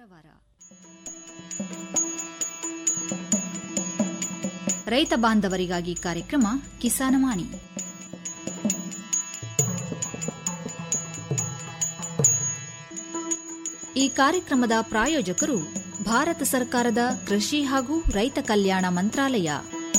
ಕಾರವಾರ ರೈತ ಬಾಂಧವರಿಗಾಗಿ ಕಾರ್ಯಕ್ರಮ ಕಿಸಾನವಾಣಿ ಈ ಕಾರ್ಯಕ್ರಮದ ಪ್ರಾಯೋಜಕರು ಭಾರತ ಸರ್ಕಾರದ ಕೃಷಿ ಹಾಗೂ ರೈತ ಕಲ್ಯಾಣ ಮಂತ್ರಾಲಯ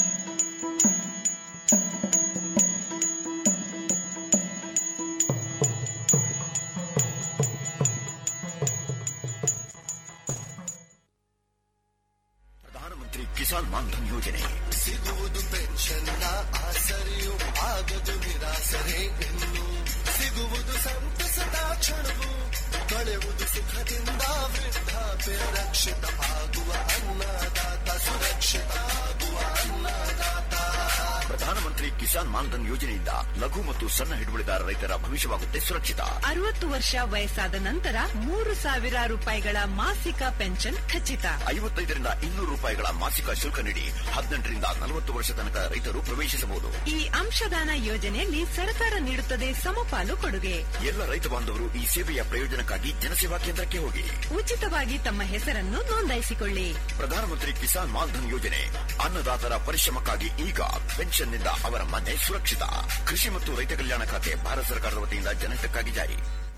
ಪ್ರಧಾನಮಂತ್ರಿ ಕಿಸಾನ್ ಮಾನ್ಧನ್ ಯೋಜನೆ ಸಿಗುವುದು ಪೆನ್ಷನ್ನ ಆಸರೆಯು ಆಗದು ನಿರಾಸರೆ ಇನ್ನು ಸಿಗುವುದು ಸಂತಸದ ಕ್ಷಣವು ಕಳೆಯುವುದು ಸುಖದಿಂದ ವೃದ್ಧಾಪ್ಯ ರಕ್ಷಿತ ಆಗುವ ಅನ್ನದಾತ ಸುರಕ್ಷಿತ ಆಗುವ ಅನ್ನದಾತ ಪ್ರಧಾನಮಂತ್ರಿ ಕಿಸಾನ್ ಮಾನ್ಧನ್ ಯೋಜನೆಯಿಂದ ಲಘು ಮತ್ತು ಸಣ್ಣ ಹಿಡುವಳಿದಾರ ರೈತರ ಭವಿಷ್ಯವಾಗುತ್ತೆ ಸುರಕ್ಷಿತ ಅರವತ್ತು ವರ್ಷ ವಯಸ್ಸಾದ ನಂತರ ಮೂರು ಸಾವಿರ ರೂಪಾಯಿಗಳ ಮಾಸಿಕ ಪೆನ್ಷನ್ ಖಚಿತ ಐವತ್ತೈದರಿಂದ ಇನ್ನೂರು ರೂಪಾಯಿಗಳ ಮಾಸಿಕ ಶುಲ್ಕ ನೀಡಿ ಹದಿನೆಂಟರಿಂದ ನಲವತ್ತು ವರ್ಷ ತನಕ ರೈತರು ಪ್ರವೇಶಿಸಬಹುದು ಈ ಅಂಶದಾನ ಯೋಜನೆಯಲ್ಲಿ ಸರ್ಕಾರ ನೀಡುತ್ತದೆ ಸಮಪಾಲು ಕೊಡುಗೆ ಎಲ್ಲ ರೈತ ಬಾಂಧವರು ಈ ಸೇವೆಯ ಪ್ರಯೋಜನಕ್ಕಾಗಿ ಜನಸೇವಾ ಕೇಂದ್ರಕ್ಕೆ ಹೋಗಿ ಉಚಿತವಾಗಿ ತಮ್ಮ ಹೆಸರನ್ನು ನೋಂದಾಯಿಸಿಕೊಳ್ಳಿ ಪ್ರಧಾನಮಂತ್ರಿ ಕಿಸಾನ್ ಮಾನ್ಧನ್ ಯೋಜನೆ ಅನ್ನದಾತರ ಪರಿಶ್ರಮಕ್ಕಾಗಿ ಈಗ ಪೆನ್ಷನ್ನಿಂದ ಅವರ ಮನೆ ಸುರಕ್ಷಿತ ಕೃಷಿ ಮತ್ತು ರೈತ ಕಲ್ಯಾಣ ಖಾತೆ ಭಾರತ ಸರ್ಕಾರದ ವತಿಯಿಂದ ಜನಹಿತಕ್ಕಾಗಿ ಜಾರಿ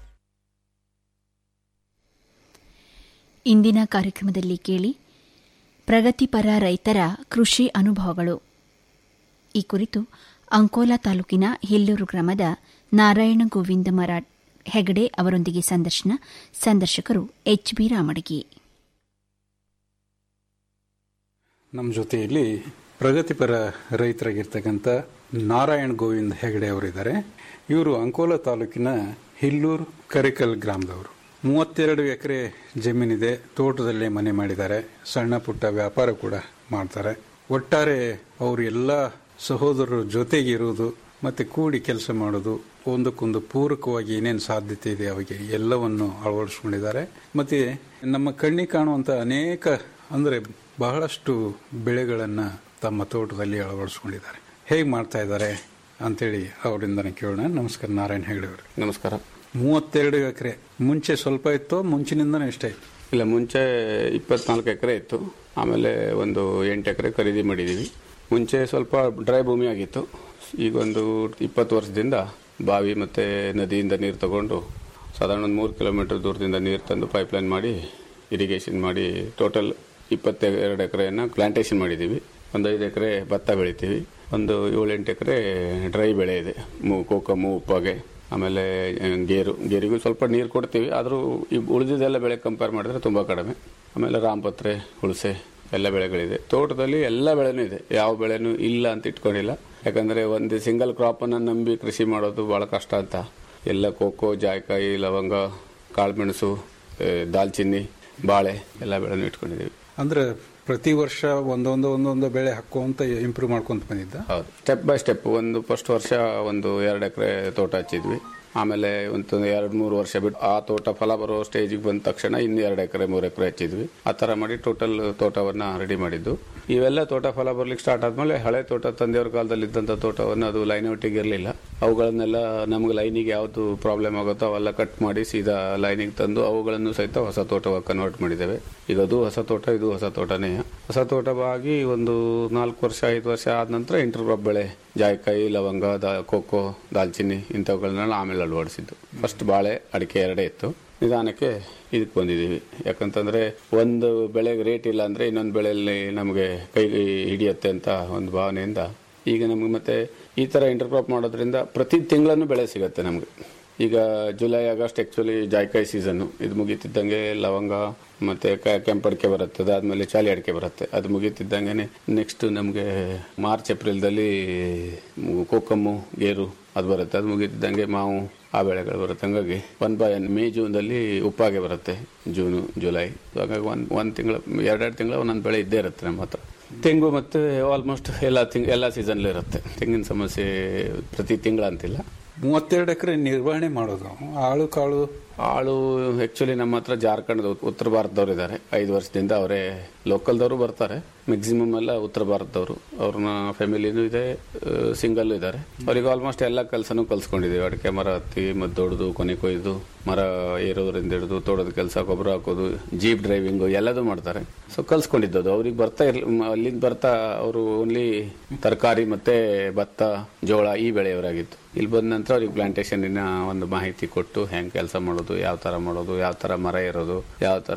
ಇಂದಿನ ಕಾರ್ಯಕ್ರಮದಲ್ಲಿ ಕೇಳಿ ಪ್ರಗತಿಪರ ರೈತರ ಕೃಷಿ ಅನುಭವಗಳು ಈ ಕುರಿತು ಅಂಕೋಲಾ ತಾಲೂಕಿನ ಹಿಲ್ಲೂರು ಗ್ರಾಮದ ನಾರಾಯಣ ಗೋವಿಂದ ಮರಾಠ್ ಹೆಗಡೆ ಅವರೊಂದಿಗೆ ಸಂದರ್ಶನ ಸಂದರ್ಶಕರು ಎಚ್ ಬಿ ರಾಮಡಗಿ ನಮ್ಮ ಜೊತೆಯಲ್ಲಿ ಪ್ರಗತಿಪರ ರೈತರಾಗಿರ್ತಕ್ಕಂಥ ನಾರಾಯಣ್ ಗೋವಿಂದ್ ಹೆಗಡೆ ಅವರಿದ್ದಾರೆ ಇವರು ಅಂಕೋಲಾ ತಾಲೂಕಿನ ಹಿಲ್ಲೂರು ಕರಿಕಲ್ ಗ್ರಾಮದವರು ಮೂವತ್ತೆರಡು ಎಕರೆ ಜಮೀನಿದೆ ತೋಟದಲ್ಲೇ ಮನೆ ಮಾಡಿದ್ದಾರೆ ಸಣ್ಣ ಪುಟ್ಟ ವ್ಯಾಪಾರ ಕೂಡ ಮಾಡ್ತಾರೆ ಒಟ್ಟಾರೆ ಅವರು ಎಲ್ಲ ಸಹೋದರರ ಜೊತೆಗೆ ಇರುವುದು ಮತ್ತೆ ಕೂಡಿ ಕೆಲಸ ಮಾಡೋದು ಒಂದಕ್ಕೊಂದು ಪೂರಕವಾಗಿ ಏನೇನು ಸಾಧ್ಯತೆ ಇದೆ ಅವಿಗೆ ಎಲ್ಲವನ್ನು ಅಳವಡಿಸ್ಕೊಂಡಿದ್ದಾರೆ ಮತ್ತೆ ನಮ್ಮ ಕಣ್ಣಿಗೆ ಕಾಣುವಂತ ಅನೇಕ ಅಂದ್ರೆ ಬಹಳಷ್ಟು ಬೆಳೆಗಳನ್ನ ತಮ್ಮ ತೋಟದಲ್ಲಿ ಅಳವಡಿಸ್ಕೊಂಡಿದ್ದಾರೆ ಹೇಗೆ ಮಾಡ್ತಾ ಇದ್ದಾರೆ ಅಂತೇಳಿ ಅವರಿಂದನೇ ಕೇಳೋಣ ನಮಸ್ಕಾರ ನಾರಾಯಣ ಹೆಗಡೆ ಅವರು ನಮಸ್ಕಾರ ಮೂವತ್ತೆರಡು ಎಕರೆ ಮುಂಚೆ ಸ್ವಲ್ಪ ಇತ್ತು ಮುಂಚಿನಿಂದನೂ ಇಷ್ಟ ಇತ್ತು ಇಲ್ಲ ಮುಂಚೆ ಇಪ್ಪತ್ನಾಲ್ಕು ಎಕರೆ ಇತ್ತು ಆಮೇಲೆ ಒಂದು ಎಂಟು ಎಕರೆ ಖರೀದಿ ಮಾಡಿದ್ದೀವಿ ಮುಂಚೆ ಸ್ವಲ್ಪ ಡ್ರೈ ಭೂಮಿ ಆಗಿತ್ತು ಈಗ ಒಂದು ಇಪ್ಪತ್ತು ವರ್ಷದಿಂದ ಬಾವಿ ಮತ್ತು ನದಿಯಿಂದ ನೀರು ತಗೊಂಡು ಸಾಧಾರಣ ಒಂದು ಮೂರು ಕಿಲೋಮೀಟರ್ ದೂರದಿಂದ ನೀರು ತಂದು ಪೈಪ್ಲೈನ್ ಮಾಡಿ ಇರಿಗೇಷನ್ ಮಾಡಿ ಟೋಟಲ್ ಇಪ್ಪತ್ತೆರಡು ಎಕರೆಯನ್ನು ಪ್ಲಾಂಟೇಶನ್ ಮಾಡಿದ್ದೀವಿ ಒಂದು ಐದು ಎಕರೆ ಭತ್ತ ಬೆಳಿತೀವಿ ಒಂದು ಏಳೆಂಟು ಎಕರೆ ಡ್ರೈ ಬೆಳೆ ಇದೆ ಮೂ ಕೋಕಮ್ಮು ಉಪ್ಪಾಗೆ ಆಮೇಲೆ ಆ, ಗೇರು ಗೇರಿಗೂ ಸ್ವಲ್ಪ ನೀರು ಕೊಡ್ತೀವಿ ಆದರೂ ಈ ಉಳಿದಿದ್ದೆಲ್ಲ ಬೆಳೆ ಕಂಪೇರ್ ಮಾಡಿದ್ರೆ ತುಂಬ ಕಡಿಮೆ ಆಮೇಲೆ ರಾಮಪತ್ರೆ ಹುಣಸೆ ಎಲ್ಲ ಬೆಳೆಗಳಿದೆ ತೋಟದಲ್ಲಿ ಎಲ್ಲ ಬೆಳೆನೂ ಇದೆ ಯಾವ ಬೆಳೆನೂ ಇಲ್ಲ ಅಂತ ಇಟ್ಕೊಂಡಿಲ್ಲ ಯಾಕಂದರೆ ಒಂದು ಸಿಂಗಲ್ ಕ್ರಾಪನ್ನು ನಂಬಿ ಕೃಷಿ ಮಾಡೋದು ಭಾಳ ಕಷ್ಟ ಅಂತ ಎಲ್ಲ ಕೋಕೋ ಜಾಯ್ಕಾಯಿ ಲವಂಗ ಕಾಳುಮೆಣಸು ಆ, ದಾಲ್ಚಿನ್ನಿ ಬಾಳೆ ಎಲ್ಲ ಬೆಳೆನೂ ಇಟ್ಕೊಂಡಿದ್ದೀವಿ ಅಂದ್ರೆ ಪ್ರತಿ ವರ್ಷ ಒಂದೊಂದು ಒಂದೊಂದು ಬೆಳೆ ಹಾಕುವಂತ ಇಂಪ್ರೂವ್ ಮಾಡ್ಕೊಂತ ಬಂದಿದ್ದ ಹೌದು ಸ್ಟೆಪ್ ಬೈ ಸ್ಟೆಪ್ ಒಂದು ಫಸ್ಟ್ ವರ್ಷ ಒಂದು ಎರಡು ಎಕರೆ ತೋಟ ಹಚ್ಚಿದ್ವಿ ಆಮೇಲೆ ಒಂದು ಎರಡು ಮೂರು ವರ್ಷ ಬಿಟ್ಟು ಆ ತೋಟ ಫಲ ಬರೋ ಸ್ಟೇಜಿಗೆ ಬಂದ ತಕ್ಷಣ ಇನ್ನು ಎರಡು ಎಕರೆ ಮೂರು ಎಕರೆ ಹಚ್ಚಿದ್ವಿ ಆ ಥರ ಮಾಡಿ ಟೋಟಲ್ ತೋಟವನ್ನ ರೆಡಿ ಮಾಡಿದ್ದು ಇವೆಲ್ಲ ತೋಟ ಫಲ ಬರ್ಲಿಕ್ಕೆ ಸ್ಟಾರ್ಟ್ ಆದ್ಮೇಲೆ ಹಳೆ ತೋಟ ತಂದೆಯವ್ರ ಕಾಲದಲ್ಲಿ ಇದ್ದಂಥ ತೋಟವನ್ನು ಅದು ಲೈನ್ ಒಟ್ಟಿಗೆ ಇರಲಿಲ್ಲ ಅವುಗಳನ್ನೆಲ್ಲ ನಮ್ಗೆ ಲೈನಿಗೆ ಯಾವುದು ಪ್ರಾಬ್ಲಮ್ ಆಗುತ್ತೋ ಅವೆಲ್ಲ ಕಟ್ ಮಾಡಿ ಸೀದಾ ಲೈನಿಗೆ ತಂದು ಅವುಗಳನ್ನು ಸಹಿತ ಹೊಸ ತೋಟವಾಗಿ ಕನ್ವರ್ಟ್ ಮಾಡಿದ್ದೇವೆ ಈಗ ಅದು ಹೊಸ ತೋಟ ಇದು ಹೊಸ ತೋಟನೇ ಹೊಸ ತೋಟವಾಗಿ ಒಂದು ನಾಲ್ಕು ವರ್ಷ ಐದು ವರ್ಷ ಆದ ನಂತರ ಇಂಟರ್ ಕ್ರಾಪ್ ಬೆಳೆ ಜಾಯ್ಕಾಯಿ ಲವಂಗ ದಾ ಕೋಕೋ ದಾಲ್ಚಿನ್ನಿ ಇಂಥವುಗಳನ್ನೆಲ್ಲ ಆಮೇಲೆ ಅಳವಡಿಸಿದ್ದು ಫಸ್ಟ್ ಬಾಳೆ ಅಡಿಕೆ ಎರಡೇ ಇತ್ತು ನಿಧಾನಕ್ಕೆ ಇದಕ್ಕೆ ಬಂದಿದ್ದೀವಿ ಯಾಕಂತಂದ್ರೆ ಒಂದು ಬೆಳೆಗೆ ರೇಟ್ ಇಲ್ಲ ಅಂದ್ರೆ ಇನ್ನೊಂದು ಬೆಳೆಯಲ್ಲಿ ನಮಗೆ ಕೈ ಹಿಡಿಯುತ್ತೆ ಅಂತ ಒಂದು ಭಾವನೆಯಿಂದ ಈಗ ನಮಗೆ ಮತ್ತೆ ಈ ತರ ಇಂಟರ್ ಕ್ರಾಪ್ ಮಾಡೋದ್ರಿಂದ ಪ್ರತಿ ತಿಂಗಳನ್ನು ಬೆಳೆ ಸಿಗುತ್ತೆ ನಮಗೆ ಈಗ ಜುಲೈ ಆಗಸ್ಟ್ ಆಕ್ಚುಲಿ ಜಾಯ್ಕಾಯಿ ಸೀಸನ್ ಇದು ಮುಗೀತಿದ್ದಂಗೆ ಲವಂಗ ಮತ್ತೆ ಕ- ಕೆಂಪಡಿಕೆ ಬರುತ್ತೆ ಅದಾದ್ಮೇಲೆ ಚಾಲಿ ಅಡಿಕೆ ಬರುತ್ತೆ ಅದು ಮುಗೀತಿದ್ದಂಗೆ ನೆಕ್ಸ್ಟ್ ನಮಗೆ ಮಾರ್ಚ್ ಏಪ್ರಿಲ್ದಲ್ಲಿ ಕೋಕಮ್ಮು ಗೇರು ಅದು ಬರುತ್ತೆ ಅದು ಮುಗೀತಿದ್ದಂಗೆ ಮಾವು ಆ ಬೆಳೆಗಳು ಬರುತ್ತೆ ಹಂಗಾಗಿ ಒನ್ ಬೈ ಒನ್ ಮೇ ಜೂನ್ದಲ್ಲಿ ಉಪ್ಪಾಗೆ ಬರುತ್ತೆ ಜೂನು ಜುಲೈ ಹಾಗಾಗಿ ಒಂದು ಒಂದು ತಿಂಗಳು ಎರಡೆರಡು ತಿಂಗಳು ಒಂದೊಂದು ಬೆಳೆ ಇದ್ದೇ ಇರುತ್ತೆ ನಮ್ಮ ಹತ್ರ ತೆಂಗು ಮತ್ತೆ ಆಲ್ಮೋಸ್ಟ್ ಎಲ್ಲ ತಿಂಗ್ ಎಲ್ಲ ಸೀಸನ್ಲೂ ಇರುತ್ತೆ ತೆಂಗಿನ ಸಮಸ್ಯೆ ಪ್ರತಿ ತಿಂಗಳ ಅಂತಿಲ್ಲ ಮೂವತ್ತೆರಡು ಎಕರೆ ನಿರ್ವಹಣೆ ಮಾಡೋದು ಆಳು ಕಾಳು ಆಳು ಆಕ್ಚುಲಿ ನಮ್ಮ ಹತ್ರ ಜಾರ್ಖಂಡ್ ಉತ್ತರ ಭಾರತದವ್ರು ಇದ್ದಾರೆ ಐದು ವರ್ಷದಿಂದ ಅವರೇ ಲೋಕಲ್ದವರು ಬರ್ತಾರೆ ಮ್ಯಾಕ್ಸಿಮಮ್ ಎಲ್ಲ ಉತ್ತರ ಭಾರತದವರು ಅವ್ರನ್ನ ಫ್ಯಾಮಿಲಿನೂ ಇದೆ ಸಿಂಗಲ್ ಇದ್ದಾರೆ ಅವರಿಗೆ ಆಲ್ಮೋಸ್ಟ್ ಎಲ್ಲ ಕೆಲಸನೂ ಕಲ್ಸ್ಕೊಂಡಿದ್ದೀವಿ ಅಡಿಕೆ ಮರ ಹತ್ತಿ ಮತ್ತು ದೊಡ್ಡದು ಕೊನೆ ಕೊಯ್ದು ಮರ ಏರೋದ್ರಿಂದ ಹಿಡಿದು ತೋಟದ ಕೆಲಸ ಗೊಬ್ಬರ ಹಾಕೋದು ಜೀಪ್ ಡ್ರೈವಿಂಗು ಎಲ್ಲದೂ ಮಾಡ್ತಾರೆ ಸೊ ಕಲ್ಸ್ಕೊಂಡಿದ್ದದು ಅವ್ರಿಗೆ ಬರ್ತಾ ಇರ್ಲಿ ಮ- ಅಲ್ಲಿಂದ ಬರ್ತಾ ಅವರು ಓನ್ಲಿ ತರಕಾರಿ ಮತ್ತೆ ಭತ್ತ ಜೋಳ ಈ ಬೆಳೆಯವರಾಗಿತ್ತು ಇಲ್ಲಿ ಬಂದ ನಂತರ ಅವ್ರಿಗೆ ಪ್ಲಾಂಟೇಶನ್ನಿನ ಒಂದು ಮಾಹಿತಿ ಕೊಟ್ಟು ಹೆಂಗ್ ಕೆಲಸ ಮಾಡೋದು ಯಾವ ತರ ಮಾಡೋದು ಯಾವ ತರ ಮರ ಇರೋದು ಯಾವ ತರ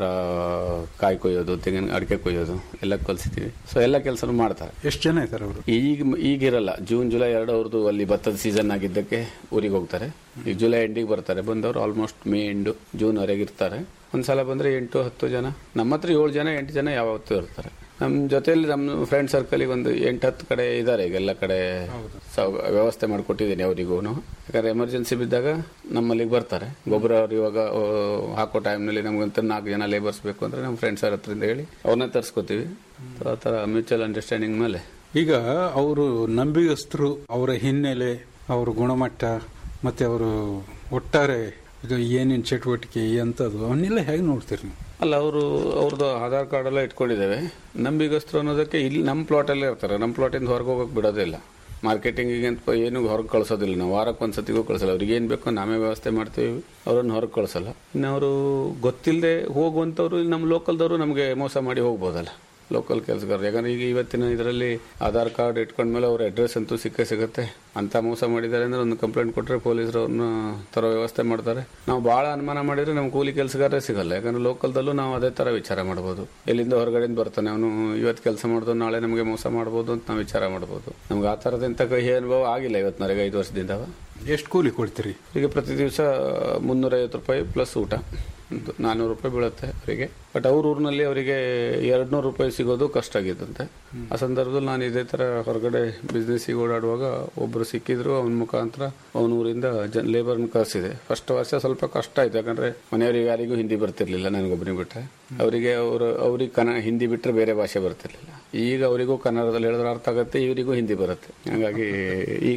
ಕಾಯಿ ಕೊಯ್ಯೋದು ತೆಂಗಿನ ಅಡಿಕೆ ಕೊಯ್ಯೋದು ಎಲ್ಲ ಕಲ್ಸಿದ್ದೀವಿ ಸೊ ಎಲ್ಲ ಕೆಲಸನೂ ಮಾಡ್ತಾರೆ ಎಷ್ಟು ಜನ ಇದ್ದಾರೆ ಅವರು ಈಗ ಈಗಿರಲ್ಲ ಜೂನ್ ಜುಲೈ ಎರಡು ಅವ್ರದ್ದು ಅಲ್ಲಿ ಭತ್ತದ ಸೀಸನ್ ಆಗಿದ್ದಕ್ಕೆ ಊರಿಗೆ ಹೋಗ್ತಾರೆ ಈಗ ಜುಲೈ ಎಂಡಿಗೆ ಬರ್ತಾರೆ ಬಂದವರು ಆಲ್ಮೋಸ್ಟ್ ಮೇ ಎಂಡು ಜೂನ್ ವರೆಗೆ ಇರ್ತಾರೆ ಒಂದ್ಸಲ ಬಂದ್ರೆ ಎಂಟು ಹತ್ತು ಜನ ನಮ್ಮ ಹತ್ರ ಏಳು ಜನ ಎಂಟು ಜನ ಯಾವತ್ತೂ ಇರ್ತಾರೆ ನಮ್ಮ ಜೊತೆಯಲ್ಲಿ ನಮ್ಮ ಫ್ರೆಂಡ್ ಸರ್ಕಲ್ಗೆ ಒಂದು ಎಂಟು ಹತ್ತು ಕಡೆ ಇದ್ದಾರೆ ಈಗ ಎಲ್ಲ ಕಡೆ ಸೌ- ವ್ಯವಸ್ಥೆ ಮಾಡಿಕೊಟ್ಟಿದ್ದೀನಿ ಅವರಿಗೂ ಯಾಕಂದ್ರೆ ಎಮರ್ಜೆನ್ಸಿ ಬಿದ್ದಾಗ ನಮ್ಮಲ್ಲಿಗೆ ಬರ್ತಾರೆ ಗೊಬ್ಬರ ಅವ್ರು ಇವಾಗ ಆ, ಹಾಕೋ ಟೈಮ್ನಲ್ಲಿ ನಮ್ಗಂತ ನಾಲ್ಕು ಜನ ಲೇಬರ್ಸ್ ಬೇಕು ಅಂದ್ರೆ ನಮ್ಮ ಫ್ರೆಂಡ್ಸ್ ಅವ್ರ ಹತ್ರದಿಂದ ಹೇಳಿ ಅವ್ರನ್ನ ತರಿಸ್ಕೋತೀವಿ ಆ ಥರ ಮ್ಯೂಚುವಲ್ ಅಂಡರ್ಸ್ಟ್ಯಾಂಡಿಂಗ್ ಮೇಲೆ ಈಗ ಅವರು ನಂಬಿಗಸ್ತರು ಅವರ ಹಿನ್ನೆಲೆ ಅವರ ಗುಣಮಟ್ಟ ಮತ್ತೆ ಅವರು ಒಟ್ಟಾರೆ ಇದು ಏನೇನು ಚಟುವಟಿಕೆ ಎಂಥದ್ದು ಅವನ್ನೆಲ್ಲ ಹೇಗೆ ನೋಡ್ತೀರಿ ನೀವು ಅಲ್ಲ ಅವರು ಅವ್ರದ್ದು ಆಧಾರ್ ಕಾರ್ಡ್ ಎಲ್ಲ ಇಟ್ಕೊಂಡಿದ್ದೇವೆ ನಂಬಿಗಸ್ತರು ಅನ್ನೋದಕ್ಕೆ ಇಲ್ಲಿ ನಮ್ಮ ಪ್ಲಾಟಲ್ಲೇ ಇರ್ತಾರೆ ನಮ್ಮ ಪ್ಲಾಟಿಂದ ಹೊರಗೆ ಹೋಗಕ್ಕೆ ಬಿಡೋದಿಲ್ಲ ಮಾರ್ಕೆಟಿಂಗಿಗೆ ಅಂತ ಏನು ಹೊರಗೆ ಕಳ್ಸೋದಿಲ್ಲ ನಾವು ವಾರಕ್ಕೆ ಒಂದು ಸತಿಗೂ ಕಳ್ಸಲ್ಲ ಅವ್ರಿಗೆ ಏನು ಬೇಕೋ ನಾವೇ ವ್ಯವಸ್ಥೆ ಮಾಡ್ತೀವಿ ಅವ್ರನ್ನ ಹೊರಗೆ ಕಳ್ಸಲ್ಲ ಇನ್ನು ಅವರು ಗೊತ್ತಿಲ್ಲದೆ ಹೋಗುವಂಥವ್ರು ಇಲ್ಲಿ ನಮ್ಮ ಲೋಕಲ್ದವರು ನಮಗೆ ಮೋಸ ಮಾಡಿ ಹೋಗ್ಬೋದಲ್ಲ ಲೋಕಲ್ ಕೆಲಸಗಾರರು ಯಾಕಂದ್ರೆ ಈಗ ಇವತ್ತಿನ ಇದರಲ್ಲಿ ಆಧಾರ್ ಕಾರ್ಡ್ ಇಟ್ಕೊಂಡ್ಮೇಲೆ ಅವ್ರ ಅಡ್ರೆಸ್ ಅಂತೂ ಸಿಕ್ಕೇ ಸಿಗುತ್ತೆ ಅಂತ ಮೋಸ ಮಾಡಿದ್ದಾರೆ ಅಂದ್ರೆ ಒಂದು ಕಂಪ್ಲೇಂಟ್ ಕೊಟ್ಟರೆ ಪೊಲೀಸರು ಅವ್ರನ್ನ ತರೋ ವ್ಯವಸ್ಥೆ ಮಾಡ್ತಾರೆ ನಾವು ಭಾಳ ಅನುಮಾನ ಮಾಡಿದ್ರೆ ನಮ್ಮ ಕೂಲಿ ಕೆಲಸಗಾರರೇ ಸಿಗಲ್ಲ ಯಾಕಂದ್ರೆ ಲೋಕಲ್ದಲ್ಲೂ ನಾವು ಅದೇ ತರ ವಿಚಾರ ಮಾಡ್ಬೋದು ಎಲ್ಲಿಂದ ಹೊರಗಡೆಯಿಂದ ಬರ್ತಾನೆ ಅವನು ಇವತ್ತು ಕೆಲಸ ಮಾಡಿದ್ರು ನಾಳೆ ನಮಗೆ ಮೋಸ ಮಾಡ್ಬೋದು ಅಂತ ನಾವು ವಿಚಾರ ಮಾಡ್ಬೋದು ನಮ್ಗೆ ಆ ಥರದಂತ ಕಹಿ ಅನುಭವ ಆಗಿಲ್ಲ ಇವತ್ತಿನವರೆಗೆ ಐದು ವರ್ಷದಿಂದ ಎಷ್ಟು ಕೂಲಿ ಕೊಡ್ತೀರಿ ಈಗ ಪ್ರತಿ ದಿವಸ ಮುನ್ನೂರೈವತ್ತು ರೂಪಾಯಿ ಪ್ಲಸ್ ಊಟ ಒಂದು ನಾನ್ನೂರು ರೂಪಾಯಿ ಬೀಳುತ್ತೆ ಅವರಿಗೆ ಬಟ್ ಅವ್ರ ಊರಿನಲ್ಲಿ ಅವರಿಗೆ ಎರಡು ನೂರು ರೂಪಾಯಿ ಸಿಗೋದು ಕಷ್ಟ ಆಗಿತ್ತಂತೆ ಆ ಸಂದರ್ಭದಲ್ಲಿ ನಾನು ಇದೇ ತರ ಹೊರಗಡೆ ಬಿಸ್ನೆಸ್ಸಿಗೆ ಓಡಾಡುವಾಗ ಒಬ್ರು ಸಿಕ್ಕಿದ್ರು ಅವನ ಮುಖಾಂತರ ಅವನ ಊರಿಂದ ಜನ್ ಲೇಬರ್ನ ಕಳಿಸಿದೆ ಫಸ್ಟ್ ವರ್ಷ ಸ್ವಲ್ಪ ಕಷ್ಟ ಆಯ್ತು ಯಾಕಂದ್ರೆ ಮನೆಯವರಿಗೆ ಯಾರಿಗೂ ಹಿಂದಿ ಬರ್ತಿರ್ಲಿಲ್ಲ ನನಗೊಬ್ಬನಿಗೆ ಬಿಟ್ರೆ ಅವರಿಗೆ ಅವರು ಅವ್ರಿಗೆ ಕನ್ನಡ ಹಿಂದಿ ಬಿಟ್ಟರೆ ಬೇರೆ ಭಾಷೆ ಬರ್ತಿರ್ಲಿಲ್ಲ ಈಗ ಅವರಿಗೂ ಕನ್ನಡದಲ್ಲಿ ಹೇಳಿದ್ರೆ ಅರ್ಥ ಆಗುತ್ತೆ ಇವರಿಗೂ ಹಿಂದಿ ಬರುತ್ತೆ ಹಾಗಾಗಿ ಈಗ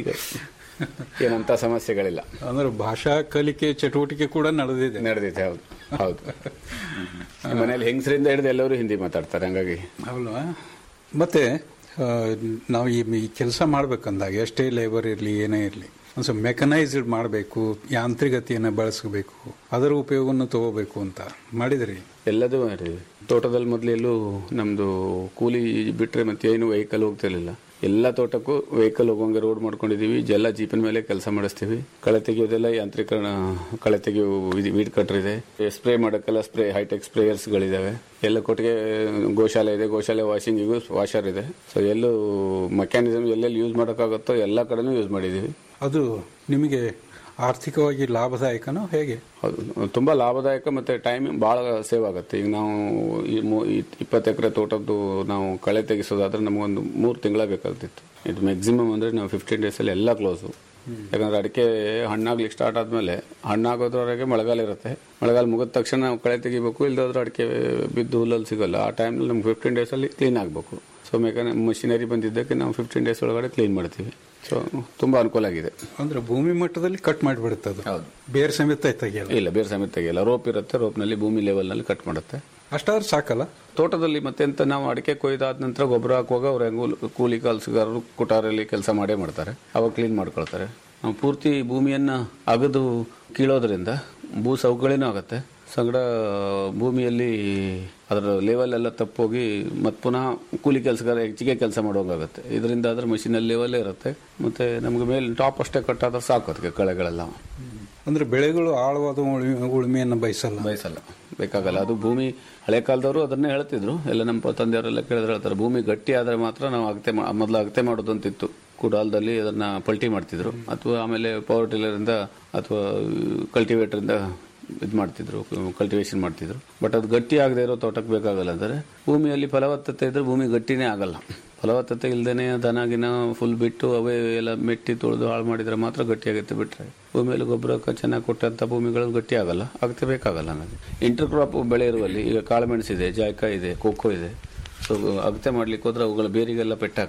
ಏನಂತ ಸಮಸ್ಯೆಗಳಿಲ್ಲ ಅಂದ್ರೆ ಭಾಷಾ ಕಲಿಕೆ ಚಟುವಟಿಕೆ ಕೂಡ ನಡೆದಿದೆ ನಡೆದಿದೆ ಹೌದು ಹೌದು ಈ ಮನೇಲಿ ಹೆಂಗಸರಿಂದ ಹಿಡಿದು ಎಲ್ಲರೂ ಹಿಂದಿ ಮಾತಾಡ್ತಾರೆ ಹಂಗಾಗಿ ಅಲ್ವಾ ಮತ್ತೆ ಆ, ನಾವು ಈ ಈ ಕೆಲಸ ಮಾಡ್ಬೇಕಂದಾಗ ಎಷ್ಟೇ ಲೇಬರ್ ಇರಲಿ ಏನೇ ಇರಲಿ ಒಂದು ಸ್ವಲ್ಪ ಮೆಕನೈಸ್ಡ್ ಮಾಡಬೇಕು ಯಾಂತ್ರಿಕತೆಯನ್ನು ಬಳಸಬೇಕು ಅದರ ಉಪಯೋಗವನ್ನು ತಗೋಬೇಕು ಅಂತ ಮಾಡಿದ್ರಿ ಎಲ್ಲದೂ ಮಾಡಿದ್ವಿ ತೋಟದಲ್ಲಿ ಮೊದಲು ಎಲ್ಲೂ ನಮ್ದು ಕೂಲಿ ಬಿಟ್ರೆ ಮತ್ತೆ ಏನು ವೆಹಿಕಲ್ ಹೋಗ್ತಿರ್ಲಿಲ್ಲ ಎಲ್ಲ ತೋಟಕ್ಕೂ ವೆಹಿಕಲ್ ಹೋಗೋಂಗೆ ರೋಡ್ ಮಾಡ್ಕೊಂಡಿದೀವಿ ಎಲ್ಲ ಜೀಪಿನ ಮೇಲೆ ಕೆಲಸ ಮಾಡಿಸ್ತೀವಿ ಕಳೆ ತೆಗೆಯೋದೆಲ್ಲ ಯಾಂತ್ರೀಕರಣ ಕಳೆ ತೆಗೆಯೋ ವೀಡ್ ಕಟ್ರ್ ಇದೆ ಸ್ಪ್ರೇ ಮಾಡೋಕ್ಕೆಲ್ಲ ಸ್ಪ್ರೇ ಹೈಟೆಕ್ ಸ್ಪ್ರೇಯರ್ಸ್ಗಳಿದಾವೆ ಎಲ್ಲ ಕೊಟ್ಟಿಗೆ ಗೋಶಾಲೆ ಇದೆ ಗೋಶಾಲೆ ವಾಷಿಂಗಿಗೂ ವಾಷರ್ ಇದೆ ಸೊ ಎಲ್ಲೂ ಮೆಕ್ಯಾನಿಸಮ್ ಎಲ್ಲೆಲ್ಲಿ ಯೂಸ್ ಮಾಡೋಕ್ಕಾಗುತ್ತೋ ಎಲ್ಲ ಕಡೆನೂ ಯೂಸ್ ಮಾಡಿದೀವಿ ಅದು ನಿಮಗೆ ಆರ್ಥಿಕವಾಗಿ ಲಾಭದಾಯಕನೋ ಹೇಗೆ ಹೌದು ತುಂಬಾ ಲಾಭದಾಯಕ ಮತ್ತೆ ಟೈಮ್ ಬಹಳ ಸೇವ್ ಆಗುತ್ತೆ ಈಗ ನಾವು ಈ ಮೂ- ಈ ಇಪ್ಪತ್ತು ಎಕರೆ ತೋಟದ್ದು ನಾವು ಕಳೆ ತೆಗೆಸೋದಾದ್ರೆ ನಮಗೊಂದು ಮೂರು ತಿಂಗಳ ಬೇಕಾಗ್ತಿತ್ತು ಇದು ಮ್ಯಾಕ್ಸಿಮಮ್ ಅಂದ್ರೆ ನಾವು ಫಿಫ್ಟೀನ್ ಡೇಸ್ ಅಲ್ಲಿ ಎಲ್ಲ ಕ್ಲೋಸು ಯಾಕಂದ್ರೆ ಅಡಿಕೆ ಹಣ್ಣಾಗ್ಲಿಕ್ಕೆ ಸ್ಟಾರ್ಟ್ ಆದ್ಮೇಲೆ ಹಣ್ಣಾಗೋದ್ರವರೆಗೆ ಮಳೆಗಾಲ ಇರುತ್ತೆ ಮಳೆಗಾಲ ಮುಗಿದ ತಕ್ಷಣ ನಾವು ಕಳೆ ತೆಗಿಬೇಕು ಇಲ್ದಾದ್ರೆ ಅಡಿಕೆ ಬಿದ್ದು ಹುಲ್ಲಲ್ಲಿ ಸಿಗಲ್ಲ ಆ ಟೈಮ್ನಲ್ಲಿ ನಮ್ಗೆ ಫಿಫ್ಟೀನ್ ಡೇಸ್ ಅಲ್ಲಿ ಕ್ಲೀನ್ ಆಗಬೇಕು ಸೊ ಮೆಕಾನಿ ಮಷಿನರಿ ಬಂದಿದ್ದಕ್ಕೆ ನಾವು ಫಿಫ್ಟೀನ್ ಡೇಸ್ ಒಳಗಡೆ ಕ್ಲೀನ್ ಮಾಡ್ತೀವಿ ಸೊ ತುಂಬಾ ಅನುಕೂಲ ಆಗಿದೆ ಅಂದ್ರೆ ಭೂಮಿ ಮಟ್ಟದಲ್ಲಿ ಕಟ್ ಮಾಡಿಬಿಡುತ್ತೆ ಅದು ಹೌದು. ಬೇರೆ ಸಮೇತ ತೆಗಿಯಲ್ಲ ಇಲ್ಲ ಬೇರೆ ಸಮೇತ ತೆಗಿಯಲ್ಲ ರೋಪ್ ಇರುತ್ತೆ ರೋಪ್ನಲ್ಲಿ ಭೂಮಿ ಲೆವೆಲ್ನಲ್ಲಿ ಕಟ್ ಮಾಡುತ್ತೆ ಅಷ್ಟಾದ್ರೆ ಸಾಕಲ್ಲ ತೋಟದಲ್ಲಿ ಮತ್ತೆ ಎಂತ ನಾವು ಅಡಿಕೆ ಕೊಯ್ದಾದ ನಂತರ ಗೊಬ್ಬರ ಹಾಕುವಾಗ ಅವ್ರ ಹೆಂಗು ಕೂಲಿ ಕೆಲಸಗಾರರು ಕುಟಾರಲ್ಲಿ ಕೆಲಸ ಮಾಡೇ ಮಾಡ್ತಾರೆ ಅವಾಗ ಕ್ಲೀನ್ ಮಾಡ್ಕೊಳ್ತಾರೆ ನಾವು ಪೂರ್ತಿ ಭೂಮಿಯನ್ನ ಅಗದು ಕೀಳೋದ್ರಿಂದ ಭೂ ಸವಕಳಿನೂ ಆಗುತ್ತೆ ಸಂಗಡ ಭೂಮಿಯಲ್ಲಿ ಅದರ ಲೆವೆಲ್ ಎಲ್ಲ ತಪ್ಪೋಗಿ ಮತ್ತೆ ಪುನಃ ಕೂಲಿ ಕೆಲಸಗಾರ ಹೆಚ್ಚಿಗೆ ಕೆಲಸ ಮಾಡುವಂಗಾಗುತ್ತೆ ಇದರಿಂದ ಅದ್ರ ಮಷೀನಲ್ಲಿ ಲೆವೆಲ್ಲೇ ಇರುತ್ತೆ ಮತ್ತೆ ನಮ್ಗೆ ಮೇಲೆ ಟಾಪ್ ಅಷ್ಟೇ ಕಟ್ಟಾದ್ರೆ ಸಾಕು ಅದಕ್ಕೆ ಕಳೆಗಳೆಲ್ಲ ಅಂದ್ರೆ ಬೆಳೆಗಳು ಆಳವಾದ ಉಳುಮೆ- ಉಳುಮೆಯನ್ನು ಬಯಸಲ್ಲ ಬಯಸಲ್ಲ ಬೇಕಾಗಲ್ಲ ಅದು ಭೂಮಿ ಹಳೆ ಕಾಲದವರು ಅದನ್ನೇ ಹೇಳ್ತಿದ್ರು ಎಲ್ಲ ನಮ್ಮ ತಂದೆಯವರೆಲ್ಲ ಕೇಳಿದ್ರೆ ಹೇಳ್ತಾರೆ ಭೂಮಿ ಗಟ್ಟಿ ಆದ್ರೆ ಮಾತ್ರ ನಾವು ಅಗತೆ ಮಾ- ಮೊದಲು ಅಗತೆ ಮಾಡೋದು ಅಂತಿತ್ತು ಕುಡಾಲದಲ್ಲಿ ಅದನ್ನ ಪಲ್ಟಿ ಮಾಡ್ತಿದ್ರು ಅಥವಾ ಆಮೇಲೆ ಪವರ್ ಟಿಲ್ಲರ್ ಇಂದ ಅಥವಾ ಕಲ್ಟಿವೇಟರ್ ಇಂದ ಇದು ಮಾಡ್ತಿದ್ರು ಕಲ್ಟಿವೇಶನ್ ಮಾಡ್ತಿದ್ರು ಬಟ್ ಅದು ಗಟ್ಟಿ ಆಗದೆ ಇರೋ ತೋಟಕ್ಕೆ ಬೇಕಾಗಲ್ಲ ಅಂದರೆ ಭೂಮಿಯಲ್ಲಿ ಫಲವತ್ತತೆ ಇದ್ರೆ ಭೂಮಿ ಗಟ್ಟಿನೇ ಆಗಲ್ಲ ಫಲವತ್ತತೆ ಇಲ್ದೇನೆ ದನ ಗಿನ ಫುಲ್ ಬಿಟ್ಟು ಅವೇ ಎಲ್ಲ ಮೆಟ್ಟಿ ತೊಳೆದು ಹಾಳು ಮಾಡಿದ್ರೆ ಮಾತ್ರ ಗಟ್ಟಿಯಾಗುತ್ತೆ ಬಿಟ್ರೆ ಭೂಮಿಯಲ್ಲಿ ಗೊಬ್ಬರ ಚೆನ್ನಾಗಿ ಕೊಟ್ಟಂತ ಭೂಮಿಗಳು ಗಟ್ಟಿ ಆಗಲ್ಲ ಅಗತ್ಯ ಬೇಕಾಗಲ್ಲ ನನಗೆ ಇಂಟರ್ ಕ್ರಾಪ್ ಬೆಳೆ ಇರುವಲ್ಲಿ ಈಗ ಕಾಳುಮೆಣಸು ಇದೆ ಜಾಯ್ಕಾಯಿ ಇದೆ ಕೊಕ್ಕೋ ಇದೆ ಸೊ ಅಗತ್ಯ ಮಾಡ್ಲಿಕ್ಕೆ ಹೋದ್ರೆ ಅವುಗಳ ಬೇರಿಗೆಲ್ಲ ಪೆಟ್ಟಾಗತ್ತೆ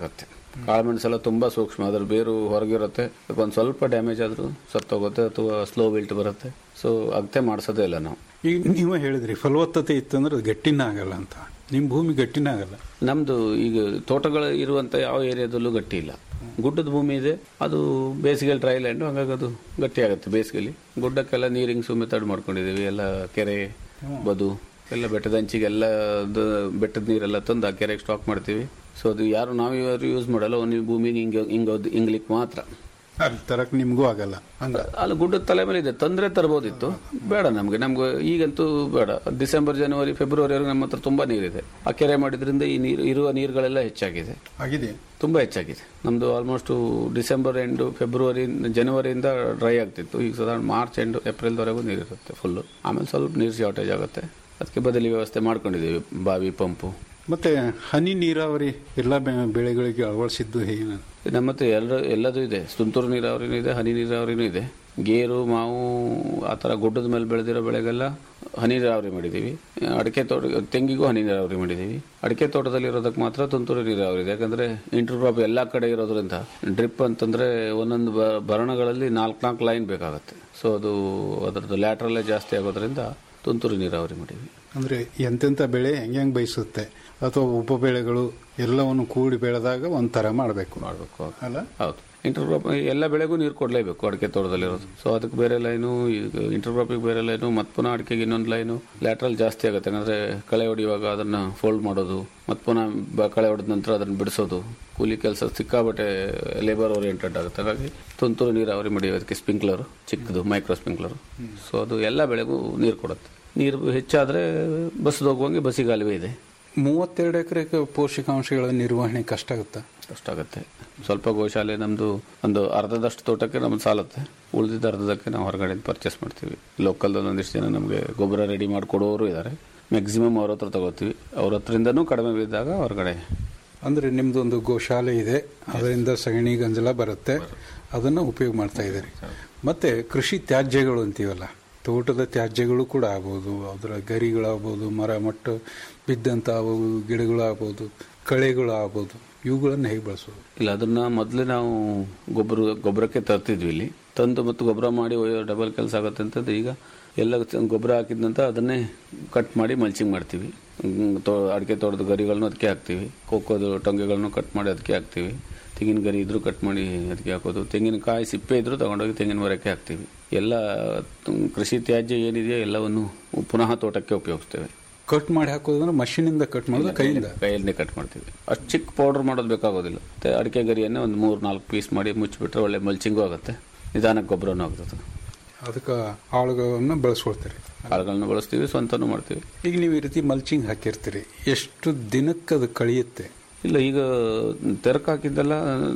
ಕಾಳುಮೆಣಸು ಎಲ್ಲ ತುಂಬಾ ಸೂಕ್ಷ್ಮ ಅದ್ರ ಬೇರು ಹೊರಗಿರುತ್ತೆ ಒಂದು ಸ್ವಲ್ಪ ಡ್ಯಾಮೇಜ್ ಆದ್ರೂ ಸತ್ತೋಗುತ್ತೆ ಅಥವಾ ಸ್ಲೋ ವಿಲ್ಟ್ ಬರುತ್ತೆ ಸೊ ಅಗತೆ ಮಾಡಿಸೋದೇ ಇಲ್ಲ ನಾವು ಈಗ ನೀವು ಹೇಳಿದ್ರಿ ಫಲವತ್ತತೆ ಇತ್ತಂದ್ರೆ ಅದು ಗಟ್ಟಿನ ಆಗಲ್ಲ ಅಂತ ನಿಮ್ಮ ಭೂಮಿ ಗಟ್ಟಿನ ಆಗಲ್ಲ ನಮ್ದು ಈಗ ತೋಟಗಳು ಇರುವಂತ ಯಾವ ಏರಿಯಾದಲ್ಲೂ ಗಟ್ಟಿ ಇಲ್ಲ ಗುಡ್ಡದ ಭೂಮಿ ಇದೆ ಅದು ಬೇಸಿಗೆಯಲ್ಲಿ ಡ್ರೈ ಲ್ಯಾಂಡ್ ಹಾಗಾಗಿ ಅದು ಗಟ್ಟಿ ಆಗುತ್ತೆ ಬೇಸಿಗೆಯಲ್ಲಿ ಗುಡ್ಡಕ್ಕೆಲ್ಲ ನೀರಿಂಗ್ ಮೆಥಡ್ ಮಾಡ್ಕೊಂಡಿದ್ದೀವಿ ಎಲ್ಲ ಕೆರೆ ಬದು ಎಲ್ಲ ಬೆಟ್ಟದ ಅಂಚಿಗೆಲ್ಲ ಅದು ಬೆಟ್ಟದ ನೀರೆಲ್ಲ ತಂದು ಆ ಕೆರೆಗೆ ಸ್ಟಾಕ್ ಮಾಡ್ತೀವಿ ಸೊ ಅದು ಯಾರು ನಾವು ಯಾರು ಯೂಸ್ ಮಾಡಲ್ಲ ಒಂದು ಭೂಮಿಗೆ ಹಿಂಗೆ ಹಿಂಗೆ ಹಿಂಗ್ಲಿಕ್ಕೆ ಮಾತ್ರ ಅಲ್ಲಿ ತರಕ್ ನಿಮಗೂ ಆಗಲ್ಲ ಹಂಗ ಅಲ್ಲಿ ಗುಡ್ಡದ ತಲೆ ಮೇಲೆ ಇದೆ ತಂದ್ರೆ ತರಬಹುದಿತ್ತು ಬೇಡ ನಮ್ಗೆ ನಮ್ಗೆ ಈಗಂತೂ ಬೇಡ ಡಿಸೆಂಬರ್ ಜನವರಿ ಫೆಬ್ರವರಿವರೆಗೆ ನಮ್ಮ ಹತ್ರ ತುಂಬಾ ನೀರಿದೆ ಆ ಕೆರೆ ಮಾಡಿದ್ರಿಂದ ಈ ನೀರು ಇರುವ ನೀರುಗಳೆಲ್ಲ ಹೆಚ್ಚಾಗಿದೆ ಆಗಿದೆ ತುಂಬಾ ಹೆಚ್ಚಾಗಿದೆ ನಮ್ದು ಆಲ್ಮೋಸ್ಟ್ ಡಿಸೆಂಬರ್ ಎಂಡ್ ಫೆಬ್ರವರಿ ಜನವರಿಯಿಂದ ಡ್ರೈ ಆಗ್ತಿತ್ತು ಈಗ ಸಾಧಾರಣ ಮಾರ್ಚ್ ಎಂಡ್ ಏಪ್ರಿಲ್ವರೆಗೂ ನೀರಿರುತ್ತೆ ಫುಲ್ಲು ಆಮೇಲೆ ಸ್ವಲ್ಪ ನೀರು ಶಾರ್ಟೇಜ್ ಆಗುತ್ತೆ ಅದಕ್ಕೆ ಬದಲಿ ವ್ಯವಸ್ಥೆ ಮಾಡ್ಕೊಂಡಿದ್ದೀವಿ ಬಾವಿ ಪಂಪು ಮತ್ತೆ ಹನಿ ನೀರಾವರಿ ಎಲ್ಲ ಬೆ- ಬೆಳೆಗಳಿಗೆ ಅಳವಡಿಸಿದ್ದು ಏನು ನಮ್ಮ ಹತ್ರ ಎಲ್ಲ ಎಲ್ಲದೂ ಇದೆ ತುಂತುರು ನೀರಾವರಿನೂ ಇದೆ ಹನಿ ನೀರಾವರಿನೂ ಇದೆ ಗೇರು ಮಾವು ಆ ಥರ ಗುಡ್ಡದ ಮೇಲೆ ಬೆಳೆದಿರೋ ಬೆಳೆಗೆಲ್ಲ ಹನಿ ನೀರಾವರಿ ಮಾಡಿದ್ದೀವಿ ಅಡಿಕೆ ತೋಟ ತೆಂಗಿಗೂ ಹನಿ ನೀರಾವರಿ ಮಾಡಿದ್ದೀವಿ ಅಡಿಕೆ ತೋಟದಲ್ಲಿ ಇರೋದಕ್ಕೆ ಮಾತ್ರ ತುಂತುರು ನೀರಾವರಿ ಇದೆ ಯಾಕಂದ್ರೆ ಇಂಟರ್ ಕ್ರಾಪ್ ಎಲ್ಲ ಕಡೆ ಇರೋದ್ರಿಂದ ಡ್ರಿಪ್ ಅಂತಂದ್ರೆ ಒಂದೊಂದು ಬ- ಭರಣಗಳಲ್ಲಿ ನಾಲ್ಕು ನಾಲ್ಕು ಲೈನ್ ಬೇಕಾಗುತ್ತೆ ಸೊ ಅದು ಅದರದ್ದು ಲ್ಯಾಟ್ರಲ್ಲೇ ಜಾಸ್ತಿ ಆಗೋದ್ರಿಂದ ತುಂತುರು ನೀರಾವರಿ ಮಾಡಿದ್ವಿ ಅಂದ್ರೆ ಎಂತೆಂಥ ಬೆಳೆ ಹೆಂಗೆ ಹೆಂಗೆ ಬಯಸುತ್ತೆ ಅಥವಾ ಉಪ ಬೆಳೆಗಳು ಎಲ್ಲವನ್ನು ಕೂಡಿ ಬೆಳೆದಾಗ ಒಂಥರ ಮಾಡಬೇಕು ಮಾಡಬೇಕು ಅಲ್ಲ ಹೌದು ಇಂಟರ್ ಕ್ರಾಪ್ ಎಲ್ಲ ಬೆಳೆಗೂ ನೀರು ಕೊಡಲೇಬೇಕು ಅಡಿಕೆ ತೋಟದಲ್ಲಿರೋದು ಸೊ ಅದಕ್ಕೆ ಬೇರೆ ಲೈನು ಇಂಟರ್ ಕ್ರಾಪಿಗೆ ಬೇರೆ ಲೈನು ಮತ್ತೆ ಪುನಃ ಅಡಿಕೆಗೆ ಇನ್ನೊಂದು ಲೈನು ಲ್ಯಾಟ್ರಲ್ ಜಾಸ್ತಿ ಆಗುತ್ತೆ ಯಾಕಂದ್ರೆ ಕಳೆ ಹೊಡೆಯುವಾಗ ಅದನ್ನ ಫೋಲ್ಡ್ ಮಾಡೋದು ಮತ್ತೆ ಪುನಃ ಬ- ಕಳೆ ಹೊಡೆದ ನಂತರ ಅದನ್ನ ಬಿಡಿಸೋದು ಕೂಲಿ ಕೆಲಸ ಸಿಕ್ಕಾಬಟ್ಟೆ ಲೇಬರ್ ಓರಿಯೆಂಟೆಡ್ ಆಗುತ್ತೆ ಹಾಗಾಗಿ ತುಂತುರು ನೀರಾವರಿ ಮಾಡಿಯೋದಕ್ಕೆ ಸ್ಪ್ರಿಂಕ್ಲರ್ ಚಿಕ್ಕದು ಮೈಕ್ರೋ ಸ್ಪ್ರಿಂಕ್ಲರ್ ಸೊ ಅದು ಎಲ್ಲ ಬೆಳೆಗೂ ನೀರು ಕೊಡುತ್ತೆ ನೀರು ಹೆಚ್ಚಾದ್ರೆ ಬಸ್ದು ಹೋಗುವಂಗೆ ಬಸ್ಸಿಗಾಲುವೆ ಇದೆ ಮೂವತ್ತೆರಡು ಎಕರೆ ಪೋಷಕಾಂಶಗಳ ನಿರ್ವಹಣೆ ಕಷ್ಟ ಆಗುತ್ತಾ ಅಷ್ಟಾಗತ್ತೆ ಸ್ವಲ್ಪ ಗೋಶಾಲೆ ನಮ್ದು ಒಂದು ಅರ್ಧದಷ್ಟು ತೋಟಕ್ಕೆ ನಮ್ದು ಸಾಲತ್ತೆ ಉಳಿದಿದ್ದ ಅರ್ಧದಕ್ಕೆ ನಾವು ಹೊರಗಡೆಯಿಂದ ಪರ್ಚೇಸ್ ಮಾಡ್ತೀವಿ ಲೋಕಲ್ದಲ್ಲಿ ಒಂದಿಷ್ಟು ಜನ ನಮಗೆ ಗೊಬ್ಬರ ರೆಡಿ ಮಾಡಿಕೊಡೋರು ಇದ್ದಾರೆ ಮ್ಯಾಕ್ಸಿಮಮ್ ಅವ್ರ ಹತ್ರ ತಗೋತೀವಿ ಅವ್ರ ಹತ್ರದಿಂದನೂ ಕಡಿಮೆ ಬಿದ್ದಾಗ ಹೊರಗಡೆ ಅಂದ್ರೆ ನಿಮ್ದೊಂದು ಗೋಶಾಲೆ ಇದೆ ಅದರಿಂದ ಸಗಣಿ ಗಂಜಲ ಬರುತ್ತೆ ಅದನ್ನು ಉಪಯೋಗ ಮಾಡ್ತಾ ಇದ್ದೀರಿ ಮತ್ತೆ ಕೃಷಿ ತ್ಯಾಜ್ಯಗಳು ಅಂತೀವಲ್ಲ ತೋಟದ ತ್ಯಾಜ್ಯಗಳು ಕೂಡ ಆಗ್ಬೋದು ಅದರ ಗರಿಗಳಾಗ್ಬೋದು ಮರ ಮಟ್ಟ ಬಿದ್ದಂತ ಆಗ್ಬೋದು ಗಿಡಗಳಾಗ್ಬೋದು ಕಳೆಗಳು ಆಗ್ಬೋದು ಇವುಗಳನ್ನು ಹೇಗೆ ಬಳಸೋದು ಇಲ್ಲ ಅದನ್ನ ಮೊದಲೇ ನಾವು ಗೊಬ್ಬರ ಗೊಬ್ಬರಕ್ಕೆ ತರ್ತಿದ್ವಿ ಇಲ್ಲಿ ತಂದು ಮತ್ತು ಗೊಬ್ಬರ ಮಾಡಿ ಒಯ್ಯೋ ಡಬಲ್ ಕೆಲಸ ಆಗುತ್ತೆ ಅಂತಂದ್ರೆ ಈಗ ಎಲ್ಲ ತ- ಗೊಬ್ಬರ ಹಾಕಿದ ನಂತರ ಅದನ್ನೇ ಕಟ್ ಮಾಡಿ ಮಲ್ಚಿಂಗ್ ಮಾಡ್ತೀವಿ ಹ್ಮ್, ತೋ ಅಡಿಕೆ ತೋಟದ ಗರಿಗಳನ್ನು ಅದಕ್ಕೆ ಹಾಕ್ತೀವಿ ಕೋಕೋದು ಟೊಂಗೆಗಳನ್ನು ಕಟ್ ಮಾಡಿ ಅದಕ್ಕೆ ಹಾಕ್ತೀವಿ ತೆಂಗಿನ ಗರಿ ಇದ್ರೂ ಕಟ್ ಮಾಡಿ ಅದಕ್ಕೆ ಹಾಕೋದು ತೆಂಗಿನಕಾಯಿ ಸಿಪ್ಪೆ ಇದ್ರೂ ತಗೊಂಡೋಗಿ ತೆಂಗಿನ ಮರಕ್ಕೆ ಹಾಕ್ತೀವಿ ಎಲ್ಲ ತ್- ಕೃಷಿ ತ್ಯಾಜ್ಯ ಏನಿದೆಯೋ ಎಲ್ಲವನ್ನು ಪುನಃ ತೋಟಕ್ಕೆ ಉಪಯೋಗಿಸ್ತೇವೆ ಕಟ್ ಮಾಡಿ ಹಾಕೋದಂದ್ರೆ ಮಷೀನಿಂದ ಕಟ್ ಮಾಡೋದು ಕೈಯಿಂದ ಕೈಯಲ್ಲೇ ಕಟ್ ಮಾಡ್ತೀವಿ ಅಷ್ಟು ಚಿಕ್ಕ ಪೌಡರ್ ಮಾಡೋದು ಬೇಕಾಗೋದಿಲ್ಲ ಮತ್ತೆ ಅಡಿಕೆ ಗರಿಯನ್ನೇ ಒಂದು ಮೂರು ನಾಲ್ಕು ಪೀಸ್ ಮಾಡಿ ಮುಚ್ಚಿಬಿಟ್ರೆ ಒಳ್ಳೆ ಮಲ್ಚಿಂಗು ಆಗುತ್ತೆ ನಿಧಾನಕ್ಕೆ ಗೊಬ್ಬರನೂ ಆಗುತ್ತೆ ಅದಕ್ಕೆ ಆಳುಗಳನ್ನು ಬಳಸ್ಕೊಳ್ತೀರಿ ಕಾಳುಗಳನ್ನ ಬಳಸ್ತೀವಿ ಸ್ವಂತನೂ ಮಾಡ್ತೀವಿ ಈಗ ನೀವು ಈ ರೀತಿ ಮಲ್ಚಿಂಗ್ ಹಾಕಿರ್ತೀರಿ ಎಷ್ಟು ದಿನಕ್ಕೆ ಅದು ಕಳಿಯುತ್ತೆ ಇಲ್ಲ ಈಗ ತೆರಕ್ ಹಾಕಿದ್ದೆಲ್ಲ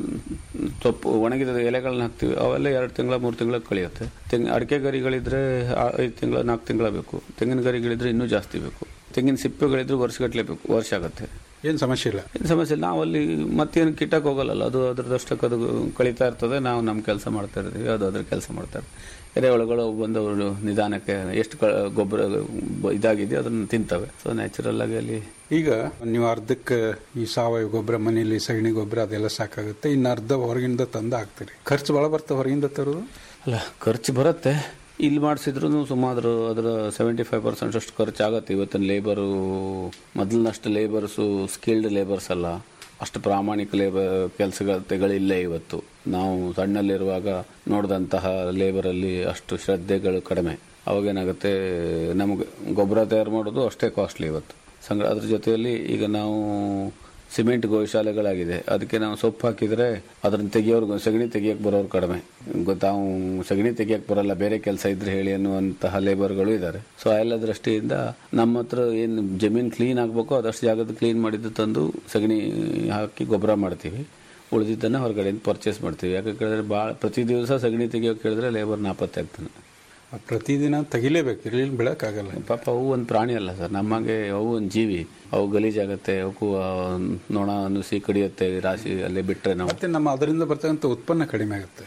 ಸೊಪ್ಪು ಒಣಗಿದ ಎಲೆಗಳನ್ನ ಹಾಕ್ತಿವಿ ಅವೆಲ್ಲ ಎರಡು ತಿಂಗಳ ಮೂರು ತಿಂಗಳ ಕಳಿಯುತ್ತೆ ತೆಂಗಿನ ಅಡಿಕೆ ಗರಿಗಳಿದ್ರೆ ಆ- ಐದು ತಿಂಗಳ ನಾಲ್ಕು ತಿಂಗಳ ಬೇಕು ತೆಂಗಿನ ಗರಿಗಳಿದ್ರೆ ಇನ್ನೂ ಜಾಸ್ತಿ ಬೇಕು ತೆಂಗಿನ ಸಿಪ್ಪೆಗಳಿದ್ರೆ ವರ್ಷಗಟ್ಟಲೆ ಬೇಕು ವರ್ಷ ಆಗುತ್ತೆ ಏನು ಸಮಸ್ಯೆ ಇಲ್ಲ ಏನು ಸಮಸ್ಯೆ ಇಲ್ಲ ನಾವು ಅಲ್ಲಿ ಮತ್ತೇನು ಕಿಟ್ಟಕ್ಕೆ ಹೋಗಲ್ಲ ಅದು ಅದ್ರದಷ್ಟಕ್ಕೆ ಅದು ಕಳೀತಾ ಇರ್ತದೆ ನಾವು ನಮ್ಮ ಕೆಲಸ ಮಾಡ್ತಾ ಇರ್ತೀವಿ ಅದು ಅದ್ರ ಕೆಲಸ ಮಾಡ್ತಾ ಇರ್ತೀವಿ ಎರೆಹುಳುಗಳು ಬಂದವರು ನಿಧಾನಕ್ಕೆ ಎಷ್ಟು ಕ- ಗೊಬ್ಬರ ಬ- ಇದಾಗಿದೆ ಅದನ್ನು ತಿಂತವೆ ಸೊ ನ್ಯಾಚುರಲ್ ಆಗಿ ಅಲ್ಲಿ ಈಗ ನೀವು ಅರ್ಧಕ್ಕೆ ಈ ಸಾವಯವ ಗೊಬ್ಬರ ಮನೆಯಲ್ಲಿ ಸಗಣಿ ಗೊಬ್ಬರ ಅದೆಲ್ಲ ಸಾಕಾಗುತ್ತೆ ಇನ್ನು ಅರ್ಧ ಹೊರಗಿಂದ ತಂದು ಹಾಕ್ತೀರಿ ಖರ್ಚು ಭಾಳ ಬರ್ತದೆ ಹೊರಗಿಂದ ತರೋದು ಅಲ್ಲ ಖರ್ಚು ಬರುತ್ತೆ ಇಲ್ಲಿ ಮಾಡಿಸಿದ್ರು ಸುಮಾರು ಅದರ ಸೆವೆಂಟಿ ಫೈವ್ ಪರ್ಸೆಂಟ್ ಅಷ್ಟು ಖರ್ಚು ಆಗುತ್ತೆ ಇವತ್ತಿನ ಲೇಬರು ಮೊದಲಿನಷ್ಟು ಲೇಬರ್ಸು ಸ್ಕಿಲ್ಡ್ ಲೇಬರ್ಸ್ ಅಲ್ಲ ಅಷ್ಟು ಪ್ರಾಮಾಣಿಕ ಲೇಬರ್ ಕೆಲಸಗಳಿಲ್ಲ ಇವತ್ತು ನಾವು ಸಣ್ಣಲ್ಲಿರುವಾಗ ನೋಡಿದಂತಹ ಲೇಬರಲ್ಲಿ ಅಷ್ಟು ಶ್ರದ್ಧೆಗಳು ಕಡಿಮೆ ಅವಾಗೇನಾಗುತ್ತೆ ನಮಗೆ ಗೊಬ್ಬರ ತಯಾರು ಮಾಡೋದು ಅಷ್ಟೇ ಕಾಸ್ಟ್ಲಿ ಇವತ್ತು ಸಂಗ್ರಹ ಅದ್ರ ಜೊತೆಯಲ್ಲಿ ಈಗ ನಾವು ಸಿಮೆಂಟ್ ಗೋಶಾಲೆಗಳಾಗಿದೆ ಅದಕ್ಕೆ ನಾವು ಸೊಪ್ಪು ಹಾಕಿದ್ರೆ ಅದನ್ನ ತೆಗಿಯೋರು ಸಗಣಿ ತೆಗಿಯಕ್ಕೆ ಬರೋರು ಕಡಿಮೆ ಗೊ- ತಾವು ಸಗಣಿ ತೆಗಿಯಕ್ಕೆ ಬರಲ್ಲ ಬೇರೆ ಕೆಲಸ ಇದ್ರೆ ಹೇಳಿ ಅನ್ನುವಂತಹ ಲೇಬರ್ಗಳು ಇದ್ದಾರೆ ಸೊ ಆ ಎಲ್ಲ ದೃಷ್ಟಿಯಿಂದ ನಮ್ಮ ಹತ್ರ ಏನು ಜಮೀನು ಕ್ಲೀನ್ ಆಗಬೇಕು ಅದಷ್ಟು ಜಾಗದ ಕ್ಲೀನ್ ಮಾಡಿದ್ದು ತಂದು ಸಗಣಿ ಹಾಕಿ ಗೊಬ್ಬರ ಮಾಡ್ತೀವಿ ಉಳಿದಿದ್ದನ್ನು ಹೊರಗಡೆಯಿಂದ ಪರ್ಚೇಸ್ ಮಾಡ್ತೀವಿ ಯಾಕೆ ಕೇಳಿದ್ರೆ ಭಾಳ ಪ್ರತಿ ದಿವಸ ಸಗಣಿ ತೆಗಿಯೋಕೆ ಕೇಳಿದ್ರೆ ಲೇಬರ್ ನಾಪತ್ತೆ ಆಗ್ತಾನೆ ಆ ಪ್ರತಿದಿನ ತೆಗಿಲೇಬೇಕು ಇರಲಿಲ್ಲ ಬೆಳಕಾಗಲ್ಲ ಪಾಪ ಅವು ಒಂದು ಪ್ರಾಣಿ ಅಲ್ಲ ಸರ್ ನಮಗೆ ಅವು ಒಂದು ಜೀವಿ ಅವು ಗಲೀಜಾಗತ್ತೆ ಅವಕ್ಕೂ ಆ ನೊಣ ನುಸಿ ಕಡಿಯುತ್ತೆ ರಾಶಿ ಅಲ್ಲೇ ಬಿಟ್ರೆ ನಾವು ಮತ್ತೆ ನಮ್ಮ ಅದರಿಂದ ಬರ್ತಕ್ಕಂಥ ಉತ್ಪನ್ನ ಕಡಿಮೆ ಆಗುತ್ತೆ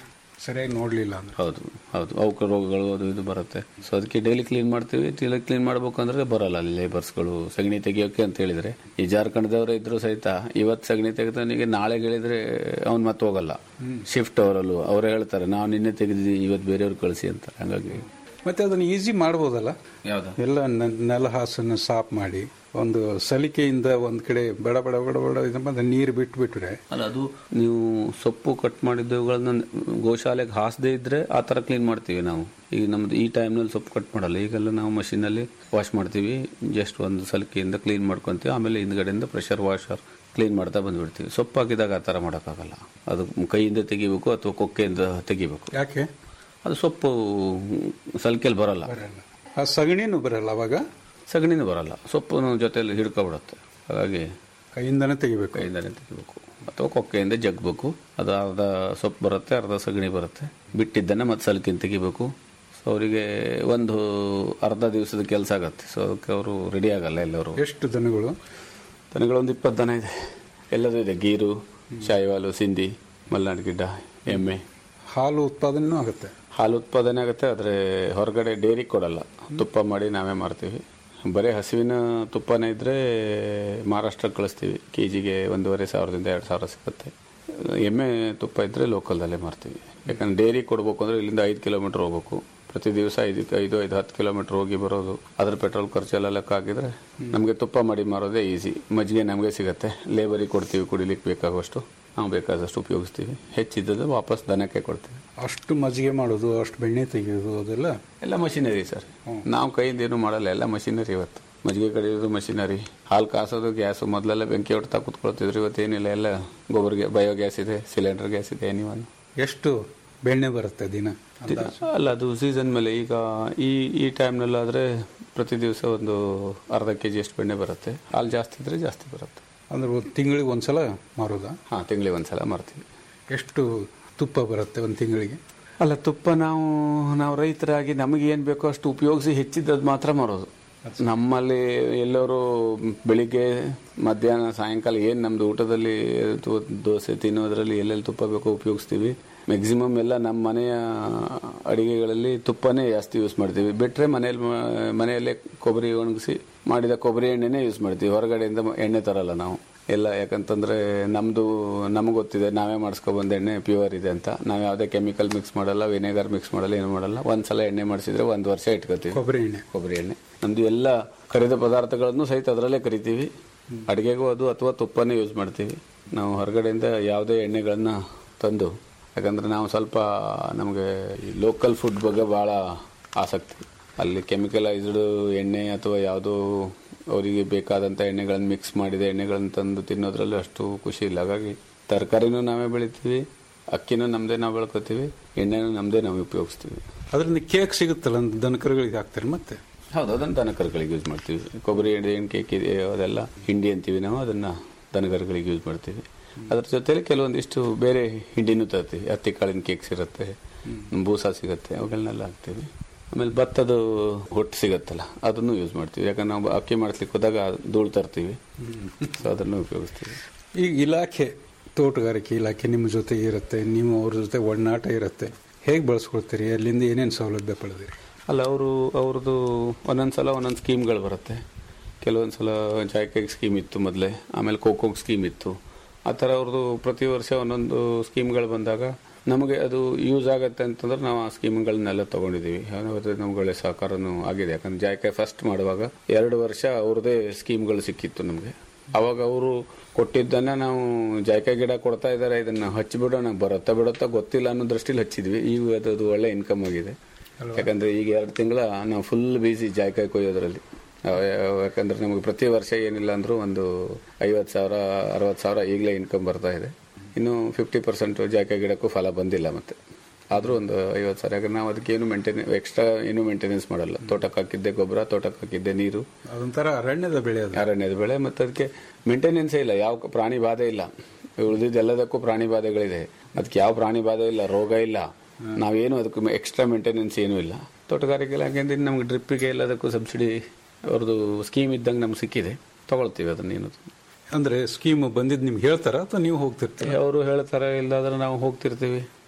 ಸರಿಯಾಗಿ ನೋಡ್ಲಿಲ್ಲ ಅಂದ್ರೆ ಹೌದು ಹೌದು ಅವಕ್ಕೆ ರೋಗಗಳು ಅದು ಇದು ಬರುತ್ತೆ ಸೊ ಅದಕ್ಕೆ ಡೈಲಿ ಕ್ಲೀನ್ ಮಾಡ್ತೀವಿ ಡೈಲಿ ಕ್ಲೀನ್ ಮಾಡ್ಬೇಕು ಅಂದ್ರೆ ಬರಲ್ಲ ಅಲ್ಲಿ ಲೇಬರ್ಸ್ಗಳು ಸಗಣಿ ತೆಗಿಯೋಕೆ ಅಂತ ಹೇಳಿದ್ರೆ ಈ ಜಾರ್ಖಂಡ್ದವರೇ ಇದ್ರು ಸಹಿತ ಇವತ್ತು ಸಗಣಿ ತೆಗೆದವನಿಗೆ ನಾಳೆ ಹೇಳಿದ್ರೆ ಅವ್ನು ಮತ್ತೆ ಹೋಗಲ್ಲ ಶಿಫ್ಟ್ ಅವರಲ್ಲೂ ಅವ್ರು ಹೇಳ್ತಾರೆ ನಾವು ನಿನ್ನೆ ತೆಗೆದಿದ್ದೀವಿ ಇವತ್ತು ಬೇರೆಯವ್ರು ಕಳಿಸಿ ಅಂತಾರೆ ಹಂಗಾಗಿ ಮತ್ತೆ ಅದನ್ನ ಈಸಿ ಮಾಡ್ಬೋದಲ್ಲ ಯಾವ್ದು ಎಲ್ಲ ನ- ನೆಲ ಹಾಸನ್ನು ಸಾಫ್ ಮಾಡಿ ಒಂದು ಸಲಿಕೆಯಿಂದ ಒಂದ್ ಕಡೆ ಬಡ ಬಡ ಬಡ ಬಡ ಇದು ಮಾಡಿ ನೀರು ಬಿಟ್ಟು ಬಿಟ್ರೆ ಅಲ್ಲ ಅದು ನೀವು ಸೊಪ್ಪು ಕಟ್ ಮಾಡಿದ್ದವುಗಳನ್ನ ಗೋಶಾಲೆಗೆ ಹಾಸದೇ ಇದ್ರೆ ಆ ಥರ ಕ್ಲೀನ್ ಮಾಡ್ತೀವಿ ನಾವು ಈಗ ನಮ್ದು ಈ ಟೈಮ್ನಲ್ಲಿ ಸೊಪ್ಪು ಕಟ್ ಮಾಡಲ್ಲ ಈಗೆಲ್ಲ ನಾವು ಮಷೀನಲ್ಲಿ ವಾಶ್ ಮಾಡ್ತೀವಿ ಜಸ್ಟ್ ಒಂದು ಸಲಿಕೆಯಿಂದ ಕ್ಲೀನ್ ಮಾಡ್ಕೊಂತೀವಿ ಆಮೇಲೆ ಹಿಂದ್ಗಡೆಯಿಂದ ಪ್ರೆಷರ್ ವಾಷರ್ ಕ್ಲೀನ್ ಮಾಡ್ತಾ ಬಂದ್ಬಿಡ್ತೀವಿ ಸೊಪ್ಪು ಹಾಕಿದಾಗ ಆ ಥರ ಮಾಡೋಕ್ಕಾಗಲ್ಲ ಅದು ಕೈಯಿಂದ ತೆಗಿಬೇಕು ಅಥವಾ ಕೊಕ್ಕೆಯಿಂದ ತೆಗಿಬೇಕು ಯಾಕೆ ಅದು ಸೊಪ್ಪು ಸಲಿಕೆಯಲ್ಲಿ ಬರಲ್ಲ ಬರಲ್ಲ ಆ ಸಗಣಿನೂ ಬರಲ್ಲ ಅವಾಗ ಸಗಣಿನೂ ಬರಲ್ಲ ಸೊಪ್ಪು ಜೊತೆಯಲ್ಲಿ ಹಿಡ್ಕೊಬಿಡುತ್ತೆ ಹಾಗಾಗಿ ಕೈಯಿಂದನೇ ತೆಗಿಬೇಕು ಕೈಯಿಂದನೇ ತೆಗಿಬೇಕು ಅಥವಾ ಕೊಕ್ಕೆಯಿಂದ ಜಗ್ಬೇಕು ಅದು ಅರ್ಧ ಸೊಪ್ಪು ಬರುತ್ತೆ ಅರ್ಧ ಸಗಣಿ ಬರುತ್ತೆ ಬಿಟ್ಟಿದ್ದನ್ನ ಮತ್ತೆ ಸಲಿಕೆಯಿಂದ ತೆಗಿಬೇಕು ಸೊ ಅವರಿಗೆ ಒಂದು ಅರ್ಧ ದಿವಸದ ಕೆಲಸ ಆಗತ್ತೆ ಸೊ ಅದಕ್ಕೆ ಅವರು ರೆಡಿ ಆಗಲ್ಲ ಎಲ್ಲರೂ ಎಷ್ಟು ದನಗಳು ದನಗಳೊಂದು ಇಪ್ಪತ್ತು ದನ ಇದೆ ಎಲ್ಲದೂ ಇದೆ ಗೀರು ಶಾಯಿವಾಲು ಸಿಂಧಿ ಮಲ್ನಾಡು ಗಿಡ್ಡ ಎಮ್ಮೆ ಹಾಲು ಉತ್ಪಾದನೆನೂ ಆಗುತ್ತೆ ಹಾಲು ಉತ್ಪಾದನೆ ಆಗುತ್ತೆ ಆದರೆ ಹೊರಗಡೆ ಡೈರಿ ಕೊಡಲ್ಲ ತುಪ್ಪ ಮಾಡಿ ನಾವೇ ಮಾರ್ತೀವಿ ಬರೀ ಹಸುವಿನ ತುಪ್ಪನೇ ಇದ್ದರೆ ಮಹಾರಾಷ್ಟ್ರಕ್ಕೆ ಕಳಿಸ್ತೀವಿ ಕೆ ಜಿಗೆ ಒಂದೂವರೆ ಸಾವಿರದಿಂದ ಎರಡು ಸಾವಿರ ಸಿಗುತ್ತೆ ಎಮ್ಮೆ ತುಪ್ಪ ಇದ್ದರೆ ಲೋಕಲ್ದಲ್ಲೇ ಮಾರ್ತೀವಿ ಯಾಕಂದ್ರೆ ಡೈರಿ ಕೊಡಬೇಕು ಅಂದರೆ ಇಲ್ಲಿಂದ ಐದು ಕಿಲೋಮೀಟ್ರ್ ಹೋಗ್ಬೇಕು ಪ್ರತಿ ದಿವಸ ಐದು ಐದು ಐದು ಹತ್ತು ಕಿಲೋಮೀಟ್ರ್ ಹೋಗಿ ಬರೋದು ಅದ್ರ ಪೆಟ್ರೋಲ್ ಖರ್ಚೆಲ್ಲ ಲೆಕ್ಕ ಹಾಕಿದ್ರೆ ನಮಗೆ ತುಪ್ಪ ಮಾಡಿ ಮಾರೋದೇ ಈಸಿ ಮಜ್ಜಿಗೆ ನಮಗೆ ಸಿಗುತ್ತೆ ಲೇಬರಿಗೆ ಕೊಡ್ತೀವಿ ಕುಡಿಲಿಕ್ಕೆ ಬೇಕಾಗುವಷ್ಟು ನಾವು ಬೇಕಾದಷ್ಟು ಉಪಯೋಗಿಸ್ತೀವಿ ಹೆಚ್ಚಿದ್ದದ್ದು ವಾಪಸ್ ದನಕ್ಕೆ ಕೊಡ್ತೀವಿ ಅಷ್ಟು ಮಜ್ಜಿಗೆ ಮಾಡೋದು ಅಷ್ಟು ಬೆಣ್ಣೆ ತೆಗೆಯೋದು ಅದೆಲ್ಲ ಎಲ್ಲ ಮಷಿನರಿ ಸರ್ ನಾವು ಕೈಯಿಂದ ಏನು ಮಾಡಲ್ಲ ಎಲ್ಲ ಮಷಿನರಿ ಇವತ್ತು ಮಜ್ಜಿಗೆ ಕಡಿಯೋದು ಮಷಿನರಿ ಹಾಲು ಕಾಸೋದು ಗ್ಯಾಸ್ ಮೊದಲೆಲ್ಲ ಬೆಂಕಿ ಹೊಡ್ತಾ ಕುತ್ಕೊಳ್ತಿದ್ರು ಇವತ್ತೇನಿಲ್ಲ ಎಲ್ಲ ಗೊಬ್ಬರ ಬಯೋ ಗ್ಯಾಸ್ ಇದೆ ಸಿಲಿಂಡರ್ ಗ್ಯಾಸ್ ಇದೆ ಎನಿವನ್ ಎಷ್ಟು ಬೆಣ್ಣೆ ಬರುತ್ತೆ ದಿನ ಅಲ್ಲ ಅದು ಸೀಸನ್ ಮೇಲೆ ಈಗ ಈ ಈ ಟೈಮ್ನಲ್ಲಾದರೆ ಪ್ರತಿ ದಿವಸ ಒಂದು ಅರ್ಧ ಕೆ ಜಿ ಅಷ್ಟು ಬೆಣ್ಣೆ ಬರುತ್ತೆ ಹಾಲು ಜಾಸ್ತಿ ಇದ್ರೆ ಜಾಸ್ತಿ ಬರುತ್ತೆ ಅಂದ್ರೆ ಒಂದು ತಿಂಗಳಿಗೆ ಒಂದ್ಸಲ ಮಾರೋದಾ ಹಾಂ ತಿಂಗಳಿಗೆ ಒಂದ್ಸಲ ಮಾರ್ತೀವಿ ಎಷ್ಟು ತುಪ್ಪ ಬರುತ್ತೆ ಒಂದು ತಿಂಗಳಿಗೆ ಅಲ್ಲ ತುಪ್ಪ ನಾವು ನಾವು ರೈತರಾಗಿ ನಮಗೆ ಏನು ಬೇಕೋ ಅಷ್ಟು ಉಪಯೋಗಿಸಿ ಹೆಚ್ಚಿದ್ದದ್ದು ಮಾತ್ರ ಮಾರೋದು ನಮ್ಮಲ್ಲಿ ಎಲ್ಲರೂ ಬೆಳಿಗ್ಗೆ ಮಧ್ಯಾಹ್ನ ಸಾಯಂಕಾಲ ಏನು ನಮ್ದು ಊಟದಲ್ಲಿ ಅಥವಾ ದೋಸೆ ತಿನ್ನೋದ್ರಲ್ಲಿ ಎಲ್ಲೆಲ್ಲಿ ತುಪ್ಪ ಬೇಕೋ ಉಪಯೋಗಿಸ್ತೀವಿ ಮ್ಯಾಕ್ಸಿಮಮ್ ಎಲ್ಲ ನಮ್ಮ ಮನೆಯ ಅಡಿಗೆಗಳಲ್ಲಿ ತುಪ್ಪನೇ ಜಾಸ್ತಿ ಯೂಸ್ ಮಾಡ್ತೀವಿ ಬಿಟ್ಟರೆ ಮನೆಯಲ್ಲಿ ಮ- ಮನೆಯಲ್ಲೇ ಕೊಬ್ಬರಿ ಒಣಗಿಸಿ ಮಾಡಿದ ಕೊಬ್ಬರಿ ಎಣ್ಣೆನೇ ಯೂಸ್ ಮಾಡ್ತೀವಿ ಹೊರಗಡೆಯಿಂದ ಮ- ಎಣ್ಣೆ ತರಲ್ಲ ನಾವು ಎಲ್ಲ ಯಾಕಂತಂದ್ರೆ ನಮ್ದು ನಮಗೆ ಗೊತ್ತಿದೆ ನಾವೇ ಮಾಡಿಸ್ಕೊಬಂದ ಎಣ್ಣೆ ಪ್ಯೂರ್ ಇದೆ ಅಂತ ನಾವು ಯಾವುದೇ ಕೆಮಿಕಲ್ ಮಿಕ್ಸ್ ಮಾಡಲ್ಲ ವಿನೆಗರ್ ಮಿಕ್ಸ್ ಮಾಡಲ್ಲ ಏನು ಮಾಡಲ್ಲ ಒಂದ್ಸಲ ಎಣ್ಣೆ ಮಾಡಿಸಿದ್ರೆ ಒಂದು ವರ್ಷ ಇಟ್ಕೋತೀವಿ ಕೊಬ್ಬರಿ ಎಣ್ಣೆ ಕೊಬ್ಬರಿ ಎಣ್ಣೆ ನಮ್ದು ಎಲ್ಲ ಕರಿದ ಪದಾರ್ಥಗಳನ್ನು ಸಹಿತ ಅದರಲ್ಲೇ ಕರಿತೀವಿ ಅಡುಗೆಗೂ ಅದು ಅಥವಾ ತುಪ್ಪನೇ ಯೂಸ್ ಮಾಡ್ತೀವಿ ನಾವು ಹೊರಗಡೆಯಿಂದ ಯಾವುದೇ ಎಣ್ಣೆಗಳನ್ನ ತಂದು ಯಾಕಂದ್ರೆ ನಾವು ಸ್ವಲ್ಪ ನಮಗೆ ಲೋಕಲ್ ಫುಡ್ ಬಗ್ಗೆ ಭಾಳ ಆಸಕ್ತಿ ಅಲ್ಲಿ ಕೆಮಿಕಲೈಸ್ಡ್ ಎಣ್ಣೆ ಅಥವಾ ಯಾವುದೋ ಅವರಿಗೆ ಬೇಕಾದಂಥ ಎಣ್ಣೆಗಳನ್ನು ಮಿಕ್ಸ್ ಮಾಡಿದ ಎಣ್ಣೆಗಳನ್ನು ತಂದು ತಿನ್ನೋದ್ರಲ್ಲಿ ಅಷ್ಟು ಖುಷಿ ಇಲ್ಲ ಹಾಗಾಗಿ ತರಕಾರಿನೂ ನಾವೇ ಬೆಳಿತೀವಿ ಅಕ್ಕಿನೂ ನಮ್ಮದೇ ನಾವು ಬೆಳ್ಕೊತೀವಿ ಎಣ್ಣೆನೂ ನಮ್ಮದೇ ನಾವು ಉಪಯೋಗಿಸ್ತೀವಿ ಅದರಿಂದ ಕೇಕ್ ಸಿಗುತ್ತಲ್ಲ ಒಂದು ದನಕರುಗಳಿಗೆ ಹಾಕ್ತಾರೆ ಮತ್ತೆ ಹೌದು ಅದನ್ನು ದನಕರುಗಳಿಗೆ ಯೂಸ್ ಮಾಡ್ತೀವಿ ಕೊಬ್ಬರಿ ಎಣ್ಣೆ ಏನು ಕೇಕ್ ಇದೆ ಅದೆಲ್ಲ ಹಿಂಡಿ ಅಂತೀವಿ ನಾವು ಅದನ್ನು ದನಕರುಗಳಿಗೆ ಯೂಸ್ ಮಾಡ್ತೀವಿ ಅದ್ರ ಜೊತೆಲಿ ಕೆಲವೊಂದಿಷ್ಟು ಬೇರೆ ಹಿಂಡಿನೂ ತರ್ತೀವಿ ಹತ್ತಿ ಕಾಳಿನ ಕೇಕ್ಸ್ ಇರುತ್ತೆ ಬೂಸ ಸಿಗುತ್ತೆ ಅವುಗಳನ್ನೆಲ್ಲ ಹಾಕ್ತೀವಿ ಆಮೇಲೆ ಭತ್ತದ ಹೊಟ್ಟು ಸಿಗತ್ತಲ್ಲ ಅದನ್ನು ಯೂಸ್ ಮಾಡ್ತೀವಿ ಯಾಕಂದ್ರೆ ನಾವು ಅಕ್ಕಿ ಮಾಡಿಸ್ಲಿಕ್ಕೆ ಹೋದಾಗ ಧೂಳು ತರ್ತೀವಿ ಸೊ ಅದನ್ನು ಉಪಯೋಗಿಸ್ತೀವಿ ಈಗ ಇಲಾಖೆ ತೋಟಗಾರಿಕೆ ಇಲಾಖೆ ನಿಮ್ಮ ಜೊತೆ ಇರುತ್ತೆ ನೀವು ಅವ್ರ ಜೊತೆ ಒಡನಾಟ ಇರುತ್ತೆ ಹೇಗೆ ಬಳಸ್ಕೊಳ್ತೀರಿ ಅಲ್ಲಿಂದ ಏನೇನು ಸೌಲಭ್ಯ ಪಡೆದಿರಿ ಅಲ್ಲ ಅವರು ಅವ್ರದ್ದು ಒಂದೊಂದು ಸಲ ಒಂದೊಂದು ಸ್ಕೀಮ್ಗಳು ಬರುತ್ತೆ ಕೆಲವೊಂದು ಸಲ ಜಾಯ್ಕಾಗಿ ಸ್ಕೀಮ್ ಇತ್ತು ಮೊದಲೇ ಆಮೇಲೆ ಕೋಕೋಗ್ ಸ್ಕೀಮ್ ಇತ್ತು ಆ ಥರ ಅವ್ರದ್ದು ಪ್ರತಿ ವರ್ಷ ಒಂದೊಂದು ಸ್ಕೀಮ್ಗಳು ಬಂದಾಗ ನಮಗೆ ಅದು ಯೂಸ್ ಆಗುತ್ತೆ ಅಂತಂದ್ರೆ ನಾವು ಆ ಸ್ಕೀಮ್ಗಳನ್ನೆಲ್ಲ ತೊಗೊಂಡಿದ್ದೀವಿ ಅವತ್ತು ನಮ್ಗೆ ಒಳ್ಳೆ ಸಹಕಾರನೂ ಆಗಿದೆ ಯಾಕಂದ್ರೆ ಜಾಯ್ಕಾಯಿ ಫಸ್ಟ್ ಮಾಡುವಾಗ ಎರಡು ವರ್ಷ ಅವ್ರದ್ದೇ ಸ್ಕೀಮ್ಗಳು ಸಿಕ್ಕಿತ್ತು ನಮಗೆ ಅವಾಗ ಅವರು ಕೊಟ್ಟಿದ್ದನ್ನ ನಾವು ಜಾಯ್ಕಾಯಿ ಗಿಡ ಕೊಡ್ತಾ ಇದ್ದಾರೆ ಇದನ್ನ ಹಚ್ಚಿಬಿಡೋಣ ಬರುತ್ತಾ ಬಿಡುತ್ತಾ ಗೊತ್ತಿಲ್ಲ ಅನ್ನೋ ದೃಷ್ಟಿಲಿ ಹಚ್ಚಿದ್ವಿ ಈಗ ಅದು ಅದು ಒಳ್ಳೆ ಇನ್ಕಮ್ ಆಗಿದೆ ಯಾಕಂದ್ರೆ ಈಗ ಎರಡು ತಿಂಗಳ ನಾವು ಫುಲ್ ಬಿಸಿ ಜಾಯ್ಕಾಯಿ ಕೊಯ್ಯೋದ್ರಲ್ಲಿ ಅಹ್ ಯಾಕಂದ್ರೆ ನಮಗೆ ಪ್ರತಿ ವರ್ಷ ಏನಿಲ್ಲ ಅಂದ್ರೂ ಒಂದು ಐವತ್ತು ಸಾವಿರ ಅರವತ್ತು ಸಾವಿರ ಈಗಲೇ ಇನ್ಕಮ್ ಬರ್ತಾ ಇದೆ ಇನ್ನು ಫಿಫ್ಟಿ ಪರ್ಸೆಂಟ್ ಜಾಯ್ಕಾಯಿ ಗಿಡಕ್ಕೂ ಫಲ ಬಂದಿಲ್ಲ ಮತ್ತೆ ಆದರೂ ಒಂದು ಐವತ್ತು ಸಾವಿರ ಯಾಕಂದ್ರೆ ನಾವು ಅದಕ್ಕೆ ಏನು ಮೇಂಟೈನ್ ಎಕ್ಸ್ಟ್ರಾ ಏನು ಮೇಂಟೆನೆನ್ಸ್ ಮಾಡಲ್ಲ ತೋಟಕ್ಕೆ ಹಾಕಿದ್ದೆ ಗೊಬ್ಬರ ತೋಟಕ್ಕೆ ಹಾಕಿದ್ದೆ ನೀರು ಅದೊಂಥರ ಅರಣ್ಯದ ಬೆಳೆ ಅದು ಅರಣ್ಯದ ಬೆಳೆ ಮತ್ತು ಅದಕ್ಕೆ ಮೇಂಟೆನೆನ್ಸೇ ಇಲ್ಲ ಯಾವ ಪ್ರಾಣಿ ಬಾಧೆ ಇಲ್ಲ ಉಳಿದಿದ್ದು ಎಲ್ಲದಕ್ಕೂ ಪ್ರಾಣಿ ಬಾಧೆಗಳಿದೆ ಅದಕ್ಕೆ ಯಾವ ಪ್ರಾಣಿ ಬಾಧೆ ಇಲ್ಲ ರೋಗ ಇಲ್ಲ ನಾವೇನು ಅದಕ್ಕೆ ಎಕ್ಸ್ಟ್ರಾ ಮೇಂಟೆನೆನ್ಸ್ ಏನೂ ಇಲ್ಲ ತೋಟಗಾರಿಕೆ ಇಲಾಖೆಯಿಂದ ನಮ್ಗೆ ಡ್ರಿಪ್ಪಿಗೆ ಎಲ್ಲದಕ್ಕೂ ಸಬ್ಸಿಡಿ ಅವ್ರದ್ದು ಸ್ಕೀಮ್ ಇದ್ದಂಗೆ ನಮ್ಗೆ ಸಿಕ್ಕಿದೆ ತಗೊಳ್ತೀವಿ ಅದನ್ನೇನು ಅಂದ್ರೆ ಸ್ಕೀಮ್ ಬಂದಿದ್ದು ನಿಮ್ಗೆ ಹೇಳ್ತಾರ ಅಥವಾ ನೀವು ಹೋಗ್ತಿರ್ತೀರ ಅವರು ಹೇಳ್ತಾರೆ ಇಲ್ಲಾದ್ರೆ ನಾವು ಹೋಗ್ತಿರ್ತೀವಿ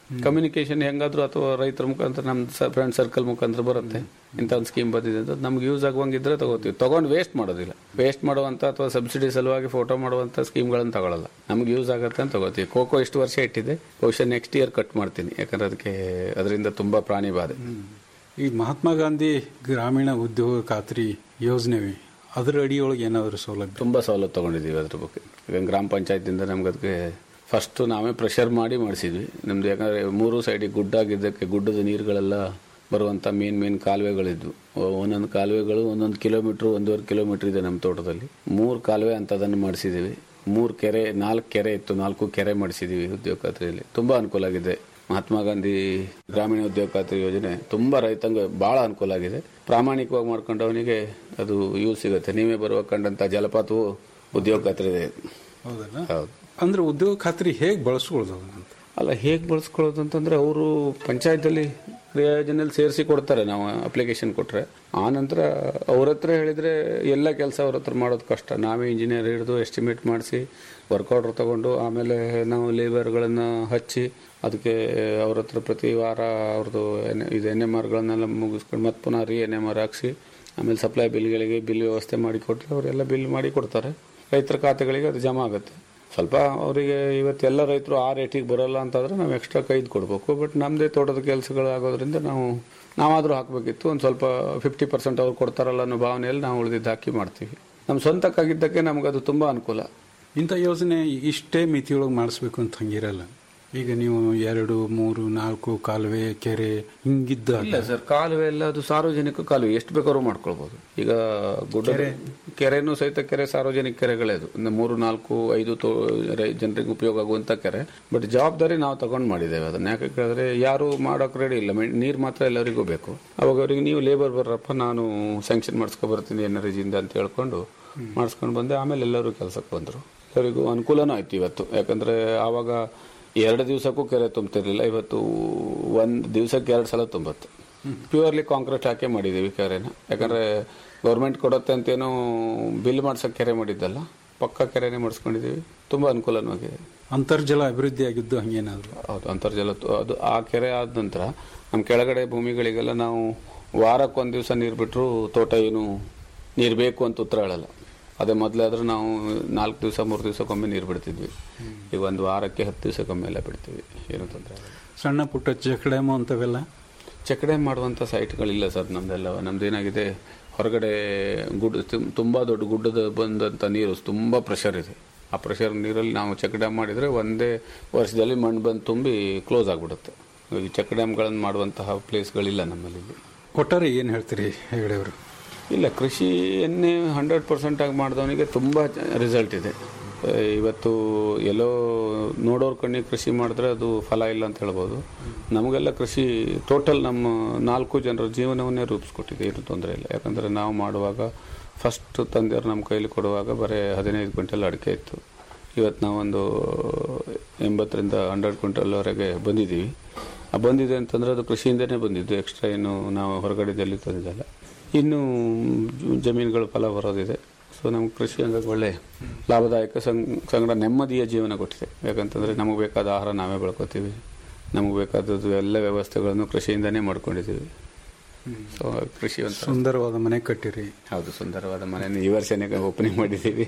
ಕಮ್ಯುನಿಕೇಶನ್ ಹೆಂಗಾದ್ರೂ ಅಥವಾ ರೈತರ ಮುಖಾಂತರ ನಮ್ಮ ಫ್ರೆಂಡ್ ಸರ್ಕಲ್ ಮುಖಾಂತರ ಬರುತ್ತೆ ಇಂಥ ಒಂದು ಸ್ಕೀಮ್ ಬಂದಿದೆ ಅಂತ ನಮ್ಗೆ ಯೂಸ್ ಆಗುವಂಗಿದ್ರೆ ತಗೋತೀವಿ ತಗೊಂಡು ವೇಸ್ಟ್ ಮಾಡೋದಿಲ್ಲ ವೇಸ್ಟ್ ಮಾಡುವಂತ ಅಥವಾ ಸಬ್ಸಿಡಿ ಸಲುವಾಗಿ ಫೋಟೋ ಮಾಡುವಂತ ಸ್ಕೀಮ್ಗಳನ್ನು ತಗೊಳ್ಳಲ್ಲ ನಮ್ಗೆ ಯೂಸ್ ಆಗುತ್ತೆ ಅಂತ ತಗೋತೀವಿ ಕೋಕೋ ಇಷ್ಟು ವರ್ಷ ಇಟ್ಟಿದೆ ಬಹುಶಃ ನೆಕ್ಸ್ಟ್ ಇಯರ್ ಕಟ್ ಮಾಡ್ತೀನಿ ಯಾಕಂದ್ರೆ ಅದಕ್ಕೆ ಅದರಿಂದ ತುಂಬಾ ಪ್ರಾಣಿ ಬಾಧೆ ಈ ಮಹಾತ್ಮ ಗಾಂಧಿ ಗ್ರಾಮೀಣ ಉದ್ಯೋಗ ಖಾತ್ರಿ ಯೋಜನೆ ಅದರ ಅಡಿಯೊಳಗೆ ಏನಾದರೂ ಸೌಲಭ್ಯ ತುಂಬಾ ಸವಲತ್ತು ತಗೊಂಡಿದ್ದೀವಿ ಅದ್ರ ಬಗ್ಗೆ ಈಗ ಗ್ರಾಮ ಪಂಚಾಯತಿಂದ ನಮ್ಗೆ ಅದಕ್ಕೆ ಫಸ್ಟ್ ನಾವೇ ಪ್ರೆಷರ್ ಮಾಡಿ ಮಾಡಿಸಿದ್ವಿ ನಮ್ದು ಯಾಕಂದ್ರೆ ಮೂರು ಸೈಡಿಗೆ ಗುಡ್ಡ ಆಗಿದ್ದಕ್ಕೆ ಗುಡ್ಡದ ನೀರುಗಳೆಲ್ಲ ಬರುವಂತ ಮೇನ್ ಮೇನ್ ಕಾಲುವೆಗಳಿದ್ವು ಒಂದೊಂದು ಕಾಲುವೆಗಳು ಒಂದೊಂದು ಕಿಲೋಮೀಟರ್ ಒಂದೂವರೆ ಕಿಲೋಮೀಟರ್ ಇದೆ ನಮ್ಮ ತೋಟದಲ್ಲಿ ಮೂರು ಕಾಲುವೆ ಅಂತದನ್ನು ಮಾಡಿಸಿದ್ದೀವಿ ಮೂರು ಕೆರೆ ನಾಲ್ಕು ಕೆರೆ ಇತ್ತು ನಾಲ್ಕು ಕೆರೆ ಮಾಡಿಸಿದ್ದೀವಿ ಉದ್ಯೋಗ ಖಾತ್ರಿಯಲ್ಲಿ ತುಂಬಾ ಅನುಕೂಲ ಆಗಿದೆ ಮಹಾತ್ಮ ಗಾಂಧಿ ಗ್ರಾಮೀಣ ಉದ್ಯೋಗ ಖಾತ್ರಿ ಯೋಜನೆ ತುಂಬಾ ರೈತಂಗೆ ಬಹಳ ಅನುಕೂಲ ಆಗಿದೆ ಪ್ರಾಮಾಣಿಕವಾಗಿ ಮಾಡ್ಕೊಂಡವನಿಗೆ ಅದು ಯೂಸ್ ಸಿಗುತ್ತೆ ನೀವೇ ಬರುವ ಕಂಡಂತ ಜಲಪಾತವು ಉದ್ಯೋಗ ಖಾತ್ರಿ ಇದೆ ಹೌದಲ್ಲ ಹೌದು ಅಂದ್ರೆ ಉದ್ಯೋಗ ಖಾತ್ರಿ ಹೇಗೆ ಬಳಸ್ಕೊಳ್ಳೋದು ಅದನ್ನ ಅಂತ ಅಲ್ಲ ಹೇಗೆ ಬಳಸ್ಕೊಳ್ಳೋದು ಅಂತಂದ್ರೆ ಅವರು ಪಂಚಾಯತಲ್ಲಿ ಯೋಜನೆಯಲ್ಲಿ ಸೇರಿಸಿ ಕೊಡ್ತಾರೆ ನಾವು ಅಪ್ಲಿಕೇಶನ್ ಕೊಟ್ರೆ ಆ ನಂತರ ಅವ್ರ ಹತ್ರ ಹೇಳಿದ್ರೆ ಎಲ್ಲ ಕೆಲಸ ಅವ್ರ ಹತ್ರ ಮಾಡೋದು ಕಷ್ಟ ನಾವೇ ಇಂಜಿನಿಯರ್ ಹಿಡಿದು ಎಸ್ಟಿಮೇಟ್ ಮಾಡಿಸಿ ವರ್ಕ್ ಆರ್ಡರ್ ತಗೊಂಡು ಆಮೇಲೆ ನಾವು ಲೇಬರ್ಗಳನ್ನ ಹಚ್ಚಿ ಅದಕ್ಕೆ ಅವ್ರ ಹತ್ರ ಪ್ರತಿ ವಾರ ಅವ್ರದ್ದು ಎನ್ ಇದು ಎನ್ ಎಮ್ ಆರ್ಗಳನ್ನೆಲ್ಲ ಮುಗಿಸ್ಕೊಂಡು ಮತ್ತೆ ಪುನಃ ರೀ ಎನ್ ಎಮ್ ಆರ್ ಹಾಕ್ಸಿ ಆಮೇಲೆ ಸಪ್ಲೈ ಬಿಲ್ಗಳಿಗೆ ಬಿಲ್ ವ್ಯವಸ್ಥೆ ಮಾಡಿ ಕೊಟ್ಟರೆ ಅವರೆಲ್ಲ ಬಿಲ್ ಮಾಡಿ ಕೊಡ್ತಾರೆ ರೈತರ ಖಾತೆಗಳಿಗೆ ಅದು ಜಮಾ ಆಗುತ್ತೆ ಸ್ವಲ್ಪ ಅವರಿಗೆ ಇವತ್ತೆಲ್ಲ ರೈತರು ಆ ರೇಟಿಗೆ ಬರೋಲ್ಲ ಅಂತಂದ್ರೆ ನಾವು ಎಕ್ಸ್ಟ್ರಾ ಕೈದು ಕೊಡಬೇಕು ಬಟ್ ನಮ್ಮದೇ ತೋಟದ ಕೆಲಸಗಳು ಆಗೋದ್ರಿಂದ ನಾವು ನಾವಾದರೂ ಹಾಕಬೇಕಿತ್ತು ಒಂದು ಸ್ವಲ್ಪ ಫಿಫ್ಟಿ ಪರ್ಸೆಂಟ್ ಅವ್ರು ಕೊಡ್ತಾರಲ್ಲ ಅನ್ನೋ ಭಾವನೆಯಲ್ಲಿ ನಾವು ಉಳಿದಿದ್ದು ಹಾಕಿ ಮಾಡ್ತೀವಿ ನಮ್ಮ ಸ್ವಂತಕ್ಕಾಗಿದ್ದಕ್ಕೆ ನಮ್ಗೆ ಅದು ತುಂಬ ಅನುಕೂಲ ಇಂಥ ಯೋಜನೆ ಇಷ್ಟೇ ಮಿತಿಯೊಳಗೆ ಮಾಡಿಸ್ಬೇಕು ಅಂತ ಹಂಗಿರಲ್ಲ ಈಗ ನೀವು ಎರಡು ಮೂರು ನಾಲ್ಕು ಕಾಲುವೆ ಕೆರೆ ಹಿಂಗಿದ್ದ ಇಲ್ಲ ಸರ್ ಕಾಲುವೆ ಎಲ್ಲ ಅದು ಸಾರ್ವಜನಿಕ ಕಾಲುವೆ ಎಷ್ಟು ಬೇಕಾದ್ರೂ ಮಾಡ್ಕೊಳ್ಬಹುದು ಈಗ ಗುಡ್ಡ ಕೆರೆನೂ ಸಹಿತ ಕೆರೆ ಸಾರ್ವಜನಿಕ ಕೆರೆಗಳೇ ಅದು ಒಂದು ಮೂರು ನಾಲ್ಕು ಐದು ತೋ ರೈ- ಜನರಿಗೆ ಉಪಯೋಗ ಆಗುವಂತ ಕೆರೆ ಬಟ್ ಜವಾಬ್ದಾರಿ ನಾವು ತಗೊಂಡು ಮಾಡಿದ್ದೇವೆ ಅದನ್ನ ಯಾಕೆ ಕೇಳಿದ್ರೆ ಯಾರು ಮಾಡೋಕೆ ರೆಡಿ ಇಲ್ಲ ಮೆ- ನೀರು ಮಾತ್ರ ಎಲ್ಲರಿಗೂ ಬೇಕು ಅವಾಗ ಅವರಿಗೆ ನೀವು ಲೇಬರ್ ಬರ್ರಪ್ಪ ನಾನು ಸ್ಯಾಂಕ್ಷನ್ ಮಾಡಿಸ್ಕೊ ಬರ್ತೀನಿ ಎನರ್ಜಿಯಿಂದ ಅಂತ ಹೇಳ್ಕೊಂಡು ಮಾಡಿಸ್ಕೊಂಡು ಬಂದೆ ಆಮೇಲೆ ಎಲ್ಲರೂ ಕೆಲಸಕ್ಕೆ ಬಂದರು ಎಲ್ಲರಿಗೂ ಅನುಕೂಲನೂ ಆಯ್ತು ಇವತ್ತು ಯಾಕಂದ್ರೆ ಆವಾಗ ಎರಡು ದಿವಸಕ್ಕೂ ಕೆರೆ ತುಂಬ್ತಿರ್ಲಿಲ್ಲ ಇವತ್ತು ಒಂದು ದಿವಸಕ್ಕೆ ಎರಡು ಸಲ ತುಂಬುತ್ತೆ ಪ್ಯೂರ್ಲಿ ಕಾಂಕ್ರೀಟ್ ಹಾಕೇ ಮಾಡಿದ್ದೀವಿ ಕೆರೆನ ಯಾಕಂದ್ರೆ ಗೌರ್ಮೆಂಟ್ ಕೊಡುತ್ತೆ ಅಂತೇನೋ ಬಿಲ್ ಮಾಡ್ಸೋಕೆ ಕೆರೆ ಮಾಡಿದ್ದಲ್ಲ ಪಕ್ಕ ಕೆರೆನೇ ಮಾಡಿಸ್ಕೊಂಡಿದ್ದೀವಿ ತುಂಬ ಅನುಕೂಲನೂ ಆಗಿದೆ ಅಂತರ್ಜಲ ಅಭಿವೃದ್ಧಿ ಆಗಿದ್ದು ಹಂಗೇನಾದ್ರು ಹೌದು ಅಂತರ್ಜಲ ತು- ಅದು ಆ ಕೆರೆ ಆದ ನಂತರ ನಮ್ಮ ಕೆಳಗಡೆ ಭೂಮಿಗಳಿಗೆಲ್ಲ ನಾವು ವಾರಕ್ಕೊಂದು ದಿವಸ ನೀರು ಬಿಟ್ಟರು ತೋಟ ಏನು ನೀರು ಬೇಕು ಅಂತ ಉತ್ತರ ಹೇಳಲ್ಲ ಅದೇ ಮೊದಲಾದ್ರೆ ನಾವು ನಾಲ್ಕು ದಿವಸ ಮೂರು ದಿವಸಕ್ಕೊಮ್ಮೆ ನೀರು ಬಿಡ್ತಿದ್ವಿ ಈಗ ಒಂದು ವಾರಕ್ಕೆ ಹತ್ತು ದಿವಸಕ್ಕೊಮ್ಮೆ ಎಲ್ಲ ಬಿಡ್ತೀವಿ ಏನು ತೊಂದರೆ ಆಗಲ್ಲ ಸಣ್ಣ ಪುಟ್ಟ ಚೆಕ್ ಡ್ಯಾಮು ಅಂತವೆಲ್ಲ ಚೆಕ್ ಡ್ಯಾಮ್ ಮಾಡುವಂಥ ಸೈಟ್ಗಳಿಲ್ಲ ಸರ್ ನಮ್ದೆಲ್ಲ ನಮ್ದೇನಾಗಿದೆ ಹೊರಗಡೆ ಗುಡ್ಡ ತುಂ- ತುಂಬಾ ದೊಡ್ಡ ಗುಡ್ಡದ ಬಂದಂಥ ನೀರು ತುಂಬಾ ಪ್ರೆಷರ್ ಇದೆ ಆ ಪ್ರೆಷರ್ ನೀರಲ್ಲಿ ನಾವು ಚೆಕ್ ಡ್ಯಾಮ್ ಮಾಡಿದರೆ ಒಂದೇ ವರ್ಷದಲ್ಲಿ ಮಣ್ಣು ಬಂದು ತುಂಬಿ ಕ್ಲೋಸ್ ಆಗಿಬಿಡುತ್ತೆ ಈ ಚೆಕ್ ಡ್ಯಾಮ್ಗಳನ್ನು ಮಾಡುವಂತಹ ಪ್ಲೇಸ್ಗಳಿಲ್ಲ ನಮ್ಮಲ್ಲಿ ಇಲ್ಲಿ. ಒಟ್ಟಾರೆ ಏನು ಹೇಳ್ತೀರಿ ಹೆಗಡೆ ಅವರು ಇಲ್ಲ ಕೃಷಿಯನ್ನೇ ಹಂಡ್ರೆಡ್ ಪರ್ಸೆಂಟ್ ಆಗಿ ಮಾಡಿದವನಿಗೆ ತುಂಬ ರಿಸಲ್ಟ್ ಇದೆ ಆ, ಇವತ್ತು ಎಲ್ಲೋ ನೋಡೋರ್ ಕಣ್ಣಿಗೆ ಕೃಷಿ ಮಾಡಿದ್ರೆ ಅದು ಫಲ ಇಲ್ಲ ಅಂತ ಹೇಳ್ಬೋದು ನಮಗೆಲ್ಲ ಕೃಷಿ ಟೋಟಲ್ ನಮ್ಮ ನಾಲ್ಕು ಜನರ ಜೀವನವನ್ನೇ ರೂಪಿಸ್ಕೊಟ್ಟಿದೆ ಏನು ತೊಂದರೆ ಇಲ್ಲ ಯಾಕಂದರೆ ನಾವು ಮಾಡುವಾಗ ಫಸ್ಟ್ ತಂದೆಯವರು ನಮ್ಮ ಕೈಲಿ ಕೊಡುವಾಗ ಬರೀ ಹದಿನೈದು ಕ್ವಿಂಟಲ್ ಅಡಿಕೆ ಇತ್ತು ಇವತ್ತು ನಾವೊಂದು ಎಂಬತ್ತರಿಂದ ಹಂಡ್ರೆಡ್ ಕ್ವಿಂಟಲ್ವರೆಗೆ ಬಂದಿದ್ದೀವಿ ಆ ಬಂದಿದೆ ಅಂತಂದ್ರೆ ಅದು ಕೃಷಿಯಿಂದನೇ ಬಂದಿದ್ದು ಎಕ್ಸ್ಟ್ರಾ ಏನು ನಾವು ಹೊರಗಡೆದಲ್ಲಿ ತಂದಿದ್ದಲ್ಲ ಇನ್ನು ಜಮೀನುಗಳು ಫಲ ಬರೋದಿದೆ ಸೊ ನಮ್ಗೆ ಕೃಷಿ ಹಂಗಾಗಿ ಒಳ್ಳೆ ಲಾಭದಾಯಕ ಸಂಗ್- ಸಂಗಡ ನೆಮ್ಮದಿಯ ಜೀವನ ಕೊಟ್ಟಿದೆ ಯಾಕಂತಂದ್ರೆ ನಮಗೆ ಬೇಕಾದ ಆಹಾರ ನಾವೇ ಬೆಳ್ಕೊತೀವಿ ನಮಗೆ ಬೇಕಾದದ್ದು ಎಲ್ಲ ವ್ಯವಸ್ಥೆಗಳನ್ನು ಕೃಷಿಯಿಂದನೇ ಮಾಡ್ಕೊಂಡಿದ್ದೀವಿ ಸೊ ಕೃಷಿ ಅಂತ ಸುಂದರವಾದ ಮನೆ ಕಟ್ಟಿರಿ ಹೌದು ಸುಂದರವಾದ ಮನೆಯನ್ನು ಈ ವರ್ಷನೇ ಓಪನಿಂಗ್ ಮಾಡಿದ್ದೀವಿ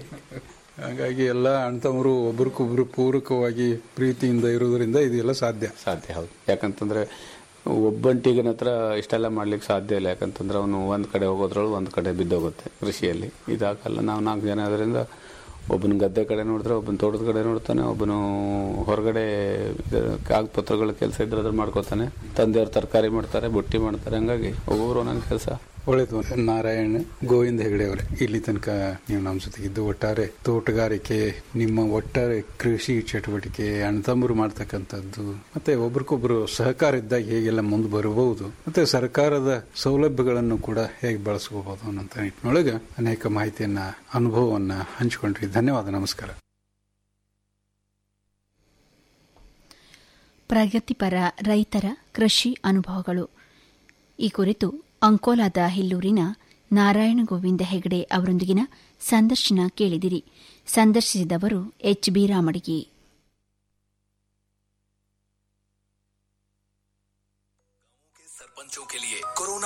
ಹಾಗಾಗಿ ಎಲ್ಲ ಅಣ್ತಮರು ಒಬ್ರಿಗೊಬ್ರು ಪೂರಕವಾಗಿ ಪ್ರೀತಿಯಿಂದ ಇರೋದ್ರಿಂದ ಇದೆಲ್ಲ ಸಾಧ್ಯ ಸಾಧ್ಯ ಹೌದು ಯಾಕಂತಂದ್ರೆ ಒಬ್ಬಂಟಿಗನ ಹತ್ರ ಇಷ್ಟೆಲ್ಲ ಮಾಡ್ಲಿಕ್ಕೆ ಸಾಧ್ಯ ಇಲ್ಲ ಯಾಕಂತಂದ್ರೆ ಅವನು ಒಂದ್ ಕಡೆ ಹೋಗೋದ್ರೊಳಗೆ ಒಂದ್ ಕಡೆ ಬಿದ್ದೋಗುತ್ತೆ ಕೃಷಿಯಲ್ಲಿ ಇದಾಗಲ್ಲ ನಾವು ನಾಲ್ಕು ಜನ ಅದರಿಂದ ಒಬ್ಬನ ಗದ್ದೆ ಕಡೆ ನೋಡಿದ್ರೆ ಒಬ್ಬನ ತೋಟದ ಕಡೆ ನೋಡ್ತಾನೆ ಒಬ್ಬನು ಹೊರಗಡೆ ಕಾಗದ ಪತ್ರಗಳ ಕೆಲಸ ಇದ್ರೆ ಅದ್ರ ಮಾಡ್ಕೋತಾನೆ ತಂದೆಯವ್ರು ತರಕಾರಿ ಮಾಡ್ತಾರೆ ಬುಟ್ಟಿ ಮಾಡ್ತಾರೆ ಹಂಗಾಗಿ ಒಬ್ಬೊಬ್ರು ಒಂದೊಂದು ಕೆಲಸ ಒಳ್ಳೇದು ನಾರಾಯಣ ಗೋವಿಂದ ಹೆಗಡೆ ಅವರೇ ಇಲ್ಲಿ ತನಕ ನೀವು ನಮ್ಮ ಜೊತೆಗಿದ್ದು ಒಟ್ಟಾರೆ ತೋಟಗಾರಿಕೆ ನಿಮ್ಮ ಒಟ್ಟಾರೆ ಕೃಷಿ ಚಟುವಟಿಕೆ ಅಣ್ಣತಮ್ಮರು ಮಾಡ್ತಕ್ಕಂಥದ್ದು ಮತ್ತೆ ಒಬ್ರಿಗೊಬ್ರು ಸಹಕಾರ ಇದ್ದಾಗ ಹೇಗೆಲ್ಲ ಮುಂದೆ ಬರಬಹುದು ಮತ್ತೆ ಸರ್ಕಾರದ ಸೌಲಭ್ಯಗಳನ್ನು ಕೂಡ ಹೇಗೆ ಬಳಸ್ಕೋಬಹುದು ಅನ್ನೋ ನಿಟ್ಟಿನೊಳಗೆ ಅನೇಕ ಮಾಹಿತಿಯನ್ನ ಅನುಭವವನ್ನ ಹಂಚಿಕೊಂಡ್ರಿ ಧನ್ಯವಾದ ನಮಸ್ಕಾರ ಪ್ರಗತಿಪರ ರೈತರ ಕೃಷಿ ಅನುಭವಗಳು ಈ ಕುರಿತು ಅಂಕೋಲಾದ ಹಿಲ್ಲೂರಿನ ನಾರಾಯಣ ಗೋವಿಂದ ಹೆಗಡೆ ಅವರೊಂದಿಗಿನ ಸಂದರ್ಶನ ಕೇಳಿದಿರಿ ಸಂದರ್ಶಿಸಿದವರು ಎಚ್ ಬಿ ರಾಮಡಿಗೆ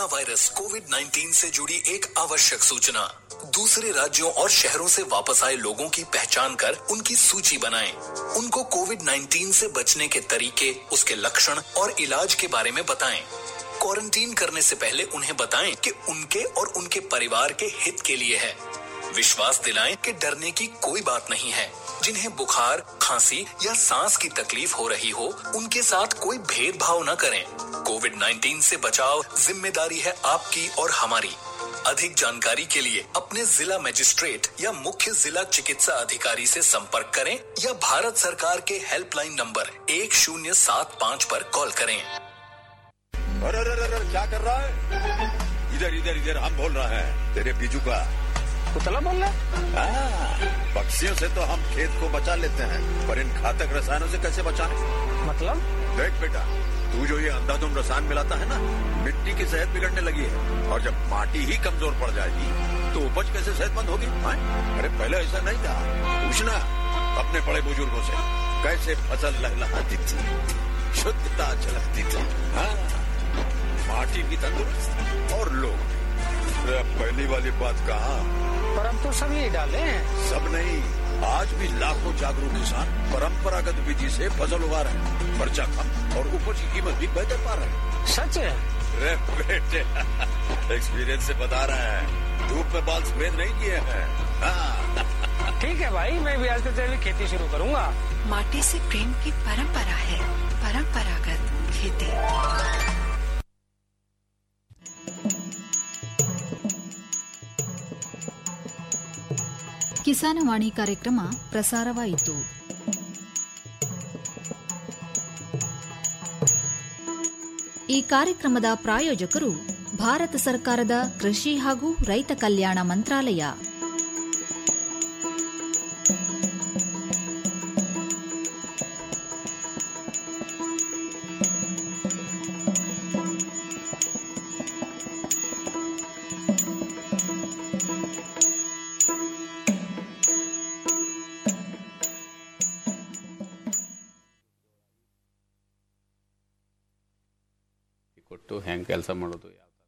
कोरोना वायरस कोविड 19 से जुड़ी एक आवश्यक सूचना दूसरे राज्यों और शहरों से वापस आए लोगों की पहचान कर उनकी सूची बनाएं। उनको कोविड 19 से बचने के तरीके उसके लक्षण और इलाज के बारे में बताएं। क्वारंटीन करने से पहले उन्हें बताएं कि उनके और उनके परिवार के हित के लिए है विश्वास दिलाएं कि डरने की कोई बात नहीं है जिन्हें बुखार खांसी या सांस की तकलीफ हो रही हो उनके साथ कोई भेदभाव न करें कोविड 19 से बचाव जिम्मेदारी है आपकी और हमारी अधिक जानकारी के लिए अपने जिला मजिस्ट्रेट या मुख्य जिला चिकित्सा अधिकारी से संपर्क करें या भारत सरकार के हेल्पलाइन नंबर एक शून्य सात पाँच पर कॉल करें अरे अरे अरे अरे, क्या कर रहा है इधर इधर इधर हम बोल रहे हैं तेरे बीजू का कुतला बोल रहा हाँ, पक्षियों से तो हम खेत को बचा लेते हैं पर इन घातक रसायनों से कैसे बचाएं? मतलब देख बेटा तू जो ये अंधाधुंध रसायन मिलाता है ना मिट्टी की सेहत बिगड़ने लगी है और जब माटी ही कमजोर पड़ जाएगी तो उपज कैसे सेहतमंद होगी हाँ? अरे पहले ऐसा नहीं था पूछना अपने बड़े बुजुर्गों से कैसे फसल लहलहाती थी शुद्धता झलकती थी हाँ माटी भी तंदुरुस्त और लोग भी। अरे अब पहली वाली बात कहा पर हम तो सब यही डाले हैं सब नहीं आज भी लाखों जागरूक किसान परंपरागत विधि से फसल उगा रहे हैं खर्चा कम और उपज की कीमत भी बेहतर पा रहे हैं सच है अरे बेटे एक्सपीरियंस से बता रहे हैं धूप में बाल सफेद नहीं किए हैं हाँ, ठीक है भाई मैं भी आज से तेरी खेती शुरू करूंगा माटी से प्रेम की परंपरा है परंपरागत खेती ಕಿಸಾನವಾಣಿ ಕಾರ್ಯಕ್ರಮ ಪ್ರಸಾರವಾಯಿತು ಈ ಕಾರ್ಯಕ್ರಮದ ಪ್ರಾಯೋಜಕರು ಭಾರತ ಸರ್ಕಾರದ ಕೃಷಿ ಹಾಗೂ ರೈತ ಕಲ್ಯಾಣ ಮಂತ್ರಾಲಯ ಕೊಟ್ಟು ಹೆಂಗೆ ಕೆಲಸ ಮಾಡೋದು ಯಾವ ಥರ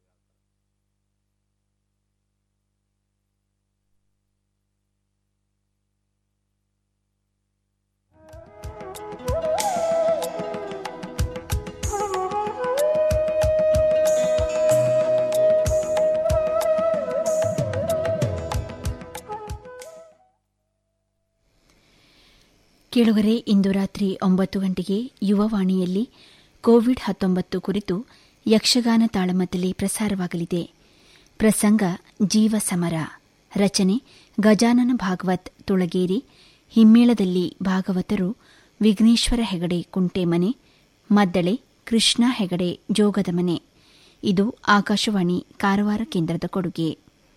ಕೇಳುಗರೆ ಇಂದು ರಾತ್ರಿ ಒಂಬತ್ತು ಗಂಟೆಗೆ ಯುವವಾಣಿಯಲ್ಲಿ ಕೋವಿಡ್ ಹತ್ತೊಂಬತ್ತು ಕುರಿತು ಯಕ್ಷಗಾನ ತಾಳಮದ್ದಲೆ ಪ್ರಸಾರವಾಗಲಿದೆ ಪ್ರಸಂಗ ಜೀವ ಸಮರ ರಚನೆ ಗಜಾನನ ಭಾಗವತ್ ತುಳಗೇರಿ ಹಿಮ್ಮೇಳದಲ್ಲಿ ಭಾಗವತರು ವಿಘ್ನೇಶ್ವರ ಹೆಗಡೆ ಕುಂಟೆಮನೆ ಮದ್ದಳೆ ಕೃಷ್ಣ ಹೆಗಡೆ ಜೋಗದ ಮನೆ ಇದು ಆಕಾಶವಾಣಿ ಕಾರವಾರ ಕೇಂದ್ರದ ಕೊಡುಗೆ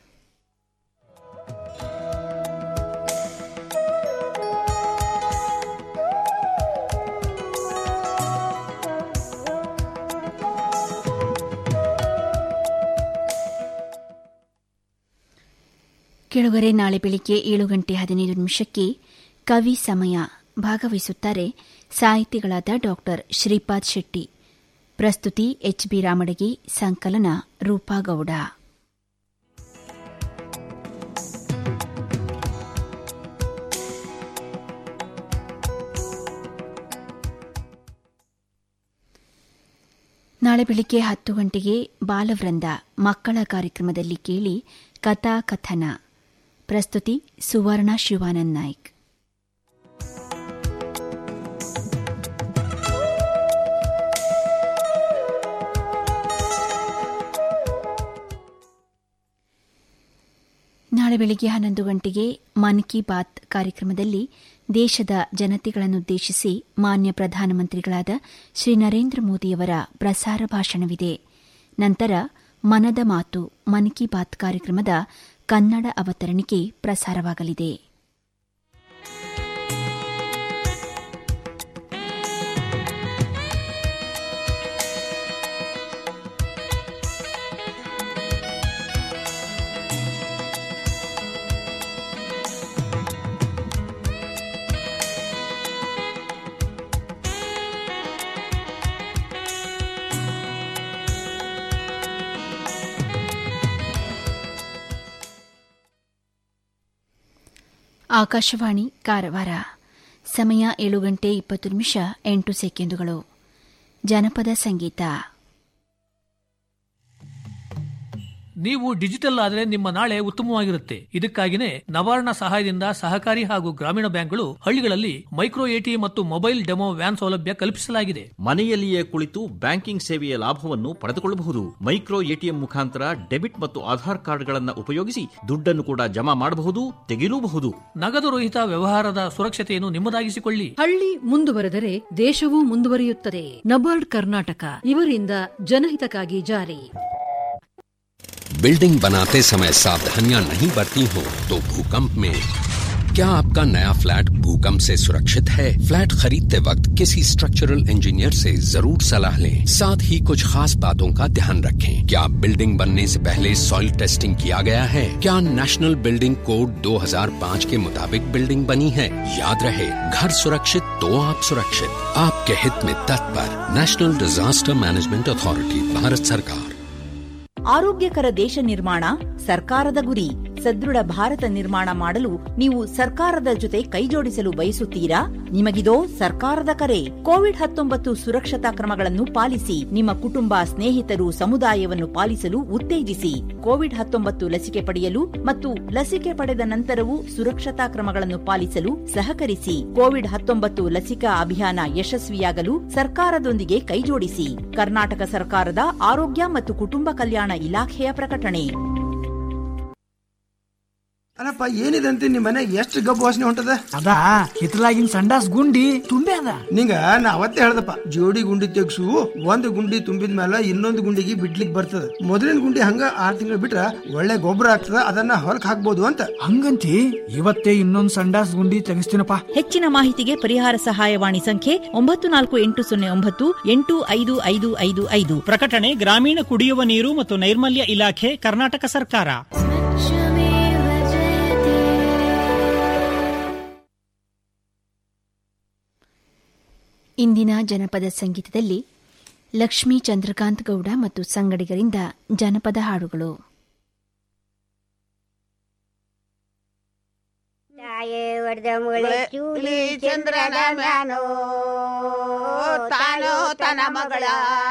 ಕೆಳಗರೆ ನಾಳೆ ಬೆಳಿಗ್ಗೆ ಏಳು ಗಂಟೆ ಹದಿನೈದು ನಿಮಿಷಕ್ಕೆ ಕವಿ ಸಮಯ ಭಾಗವಹಿಸುತ್ತಾರೆ ಸಾಹಿತಿಗಳಾದ ಡಾಕ್ಟರ್ ಶ್ರೀಪಾದ್ ಶೆಟ್ಟಿ ಪ್ರಸ್ತುತಿ ಎಚ್ಬಿ ರಾಮಡಗಿ ಸಂಕಲನ ರೂಪಾ ಗೌಡ ನಾಳೆ ಬೆಳಿಗ್ಗೆ ಹತ್ತು ಗಂಟೆಗೆ ಬಾಲವೃಂದ ಮಕ್ಕಳ ಕಾರ್ಯಕ್ರಮದಲ್ಲಿ ಕೇಳಿ ಕಥಾ ಕಥನ ಪ್ರಸ್ತುತಿ ಸುವರ್ಣ ಶಿವಾನಂದ್ ನಾಯ್ಕ್ ನಾಳೆ ಬೆಳಿಗ್ಗೆ ಹನ್ನೊಂದು ಗಂಟೆಗೆ ಮನ್ ಕಿ ಬಾತ್ ಕಾರ್ಯಕ್ರಮದಲ್ಲಿ ದೇಶದ ಜನತೆಗಳನ್ನುದ್ದೇಶಿಸಿ ಮಾನ್ಯ ಪ್ರಧಾನಮಂತ್ರಿಗಳಾದ ಶ್ರೀ ನರೇಂದ್ರ ಮೋದಿಯವರ ಪ್ರಸಾರ ಭಾಷಣವಿದೆ ನಂತರ ಮನದ ಮಾತು ಮನ್ ಕಿ ಬಾತ್ ಕಾರ್ಯಕ್ರಮದ ಕನ್ನಡ ಅವತರಣಿಕೆ ಪ್ರಸಾರವಾಗಲಿದೆ ಆಕಾಶವಾಣಿ ಕಾರವಾರ ಸಮಯ ಏಳು ಗಂಟೆ ಇಪ್ಪತ್ತು ನಿಮಿಷ ಎಂಟು ಸೆಕೆಂಡುಗಳು ಜನಪದ ಸಂಗೀತ ನೀವು ಡಿಜಿಟಲ್ ಆದರೆ ನಿಮ್ಮ ನಾಳೆ ಉತ್ತಮವಾಗಿರುತ್ತೆ ಇದಕ್ಕಾಗಿನೇ ನವಾರ್ಣ ಸಹಾಯದಿಂದ ಸಹಕಾರಿ ಹಾಗೂ ಗ್ರಾಮೀಣ ಬ್ಯಾಂಕ್ಗಳು ಹಳ್ಳಿಗಳಲ್ಲಿ ಮೈಕ್ರೋ ಎಟಿ ಮತ್ತು ಮೊಬೈಲ್ ಡೆಮೋ ವ್ಯಾನ್ ಸೌಲಭ್ಯ ಕಲ್ಪಿಸಲಾಗಿದೆ ಮನೆಯಲ್ಲಿಯೇ ಕುಳಿತು ಬ್ಯಾಂಕಿಂಗ್ ಸೇವೆಯ ಲಾಭವನ್ನು ಪಡೆದುಕೊಳ್ಳಬಹುದು ಮೈಕ್ರೋ ಎಟಿಎಂ ಮುಖಾಂತರ ಡೆಬಿಟ್ ಮತ್ತು ಆಧಾರ್ ಕಾರ್ಡ್ಗಳನ್ನು ಉಪಯೋಗಿಸಿ ದುಡ್ಡನ್ನು ಕೂಡ ಜಮಾ ಮಾಡಬಹುದು ತೆಗೆಯಲೂಬಹುದು ನಗದು ರಹಿತ ವ್ಯವಹಾರದ ಸುರಕ್ಷತೆಯನ್ನು ನಿಮ್ಮದಾಗಿಸಿಕೊಳ್ಳಿ ಹಳ್ಳಿ ಮುಂದುವರೆದರೆ ದೇಶವೂ ಮುಂದುವರಿಯುತ್ತದೆ ನಬಾರ್ಡ್ ಕರ್ನಾಟಕ ಇವರಿಂದ ಜನಹಿತಕ್ಕಾಗಿ ಜಾರಿ बिल्डिंग बनाते समय सावधानियां नहीं बरती हो तो भूकंप में क्या आपका नया फ्लैट भूकंप से सुरक्षित है फ्लैट खरीदते वक्त किसी स्ट्रक्चरल इंजीनियर से जरूर सलाह लें साथ ही कुछ खास बातों का ध्यान रखें क्या बिल्डिंग बनने से पहले सॉइल टेस्टिंग किया गया है क्या नेशनल बिल्डिंग कोड 2005 के मुताबिक बिल्डिंग बनी है याद रहे घर सुरक्षित तो आप सुरक्षित आपके हित में तत्पर national disaster management authority Bharat सरकार ಆರೋಗ್ಯಕರ ದೇಶ ನಿರ್ಮಾಣ ಸರ್ಕಾರದ ಗುರಿ ಸದೃಢ ಭಾರತ ನಿರ್ಮಾಣ ಮಾಡಲು ನೀವು ಸರ್ಕಾರದ ಜೊತೆ ಕೈಜೋಡಿಸಲು ಬಯಸುತ್ತೀರಾ ನಿಮಗಿದೋ ಸರ್ಕಾರದ ಕರೆ ಕೋವಿಡ್ ಹತ್ತೊಂಬತ್ತು ಸುರಕ್ಷತಾ ಕ್ರಮಗಳನ್ನು ಪಾಲಿಸಿ ನಿಮ್ಮ ಕುಟುಂಬ ಸ್ನೇಹಿತರು ಸಮುದಾಯವನ್ನು ಪಾಲಿಸಲು ಉತ್ತೇಜಿಸಿ ಕೋವಿಡ್ ಹತ್ತೊಂಬತ್ತು ಲಸಿಕೆ ಪಡೆಯಲು ಮತ್ತು ಲಸಿಕೆ ಪಡೆದ ನಂತರವೂ ಸುರಕ್ಷತಾ ಕ್ರಮಗಳನ್ನು ಪಾಲಿಸಲು ಸಹಕರಿಸಿ ಕೋವಿಡ್ ಹತ್ತೊಂಬತ್ತು ಲಸಿಕಾ ಅಭಿಯಾನ ಯಶಸ್ವಿಯಾಗಲು ಸರ್ಕಾರದೊಂದಿಗೆ ಕೈಜೋಡಿಸಿ ಕರ್ನಾಟಕ ಸರ್ಕಾರದ ಆರೋಗ್ಯ ಮತ್ತು ಕುಟುಂಬ ಕಲ್ಯಾಣ ಇಲಾಖೆಯ ಪ್ರಕಟಣೆ ಅಲ್ಲಪ್ಪ ಏನಿದೆ ಅಂತ ನಿಮ್ ಮನೆ ಎಷ್ಟು ಗಬ್ಬು ವಾಸನೆ ಹೊಂಟದ ಅದ ಹಿತ್ತಲಾಗಿನ ಸಂಡಾಸ್ ಗುಂಡಿ ತುಂಬೆ ಅದ ನಿಂಗ ನಾ ಅವತ್ತೇ ಹೇಳ್ದಪ್ಪ ಜೋಡಿ ಗುಂಡಿ ತೆಗ್ಸು ಒಂದ್ ಗುಂಡಿ ತುಂಬಿದ ಮೇಲೆ ಇನ್ನೊಂದು ಗುಂಡಿಗೆ ಬಿಡ್ಲಿಕ್ ಬರ್ತದ ಮೊದಲಿನ ಗುಂಡಿ ಹಂಗ ಆರ್ ತಿಂಗಳು ಬಿಟ್ರ ಒಳ್ಳೆ ಗೊಬ್ಬರ ಆಗ್ತದ ಅದನ್ನ ಹೊಲಕ್ ಹಾಕ್ಬೋದು ಅಂತ ಹಂಗಂತಿ ಇವತ್ತೇ ಇನ್ನೊಂದ್ ಸಂಡಾಸ್ ಗುಂಡಿ ತೆಗಿಸ್ತೀನಪ್ಪ ಹೆಚ್ಚಿನ ಮಾಹಿತಿಗೆ ಪರಿಹಾರ ಸಹಾಯವಾಣಿ ಸಂಖ್ಯೆ ಒಂಬತ್ತು ನಾಲ್ಕು ಎಂಟು ಸೊನ್ನೆ ಒಂಬತ್ತು ಎಂಟು ಐದು ಐದು ಐದು ಐದು ಪ್ರಕಟಣೆ ಗ್ರಾಮೀಣ ಕುಡಿಯುವ ನೀರು ಮತ್ತು ನೈರ್ಮಲ್ಯ ಇಲಾಖೆ ಕರ್ನಾಟಕ ಸರ್ಕಾರ ಇಂದಿನ ಜನಪದ ಸಂಗೀತದಲ್ಲಿ ಲಕ್ಷ್ಮೀ ಚಂದ್ರಕಾಂತ್ ಗೌಡ ಮತ್ತು ಸಂಗಡಿಗರಿಂದ ಜನಪದ ಹಾಡುಗಳು ತಾಯೇ ಒಡೆದ ಮಗಳೇ ಚೂಲಿ ಚಂದ್ರನ ಮ್ಯಾನೋ ತಾನೋ ತನ ಮಗಳ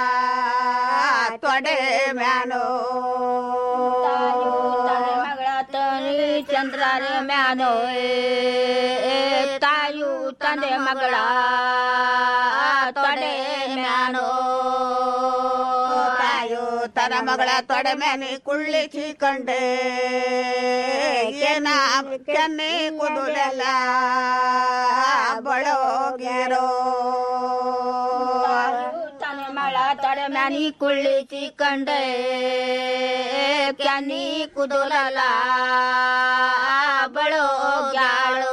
ತೊಡೆ ಮ್ಯಾನೋ ಮಗಳ ತನಿ ಚಂದ್ರನ ಮ್ಯಾನೋ ತಾಯು ತಂದೆ ಮಗಳ ತೊಡೆ ಮ್ಯಾನೋ ತಾಯು ತನ ಮಗಳ ತೊಡೆ ಮ್ಯಾನಿ ಕುಳ್ಳಿಸಿ ಕಂಡೆ ಏನ ಕೆನ್ನೆ ಕುದುಲೆಲ್ಲ ಬಳೋಗ್ಯಾರೋ ತನ ಮಗಳ ತೊಡೆ ಮ್ಯಾನಿ ಕುಳ್ಳಿಸಿ ಕಂಡೆ ಕೆನ್ನಿ ಕುದುಲಲ್ಲ ಬಳೋಗ್ಯಾಳೋ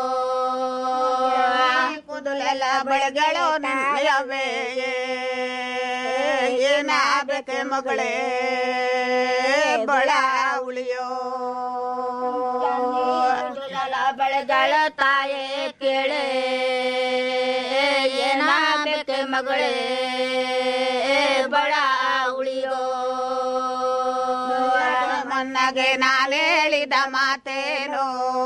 ಕುದುಲೆಲ್ಲ ಬಳಗಳು ನಲ್ಲವೇ ಏನಾಗಬೇಕೆ ಮಗಳೇ ಬಳ ಉಳಿಯೋ ಬೆಳೆಗಳ ತಾಯೇ ಕೇಳೆ ಏನಾಗಬೇಕೆ ಮಗಳೇ ಬಳ ಉಳಿಯೋ ಮನ್ನಗೆ ನಾನು ಹೇಳಿದ ಮಾತೇನೋ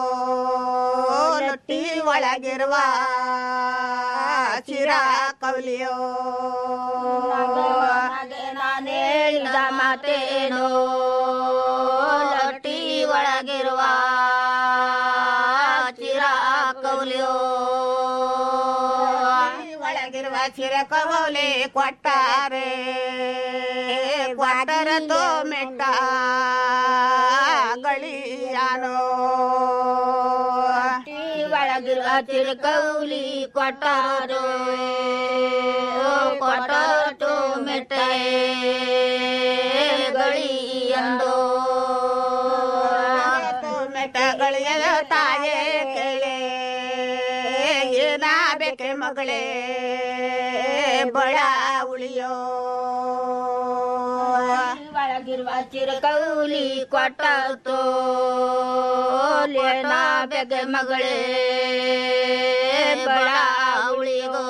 ಲೊಟ್ಟಿ ಒಳಗಿರುವ ಚಿರ ಕವಲಿಯೋ ನಾನು ಹೇಳಿದ ಮಾತೇನೋ ಲೊಟ್ಟಿ ಒಳಗಿರುವ ಚಿರ ಕವಲಿಯೋ ಒಳಗಿರುವ ಚಿರ ಕವಲಿ ಕೊಟ್ಟಾರೆ ಕ್ವಾಟರ ತೋ ಮೆಟ್ಟ ಗಳಿಯಾನೋ ಒಳಗಿರುವ ಚಿರಕೌಲಿ ಕೊಟ್ಟಾರೋ ಕೊಟ್ಟು ಮೆಟ್ಟ ಗಳಿಯಂದೋ ಮೆಟ್ಟಗಳಿಯದ ತಾಯೇ ಕೇಳೆ ಏನಾಗಬೇಕೆ ಮಗಳೇ ಬಳ ಉಳಿಯೋ ಒಳಗಿರುವ ಚಿರಕೌಲಿ ಕೊಟ್ಟೋ ಬೇಗೆ ಮಗಳೇ ಬಳ ಉಳಿಗೋ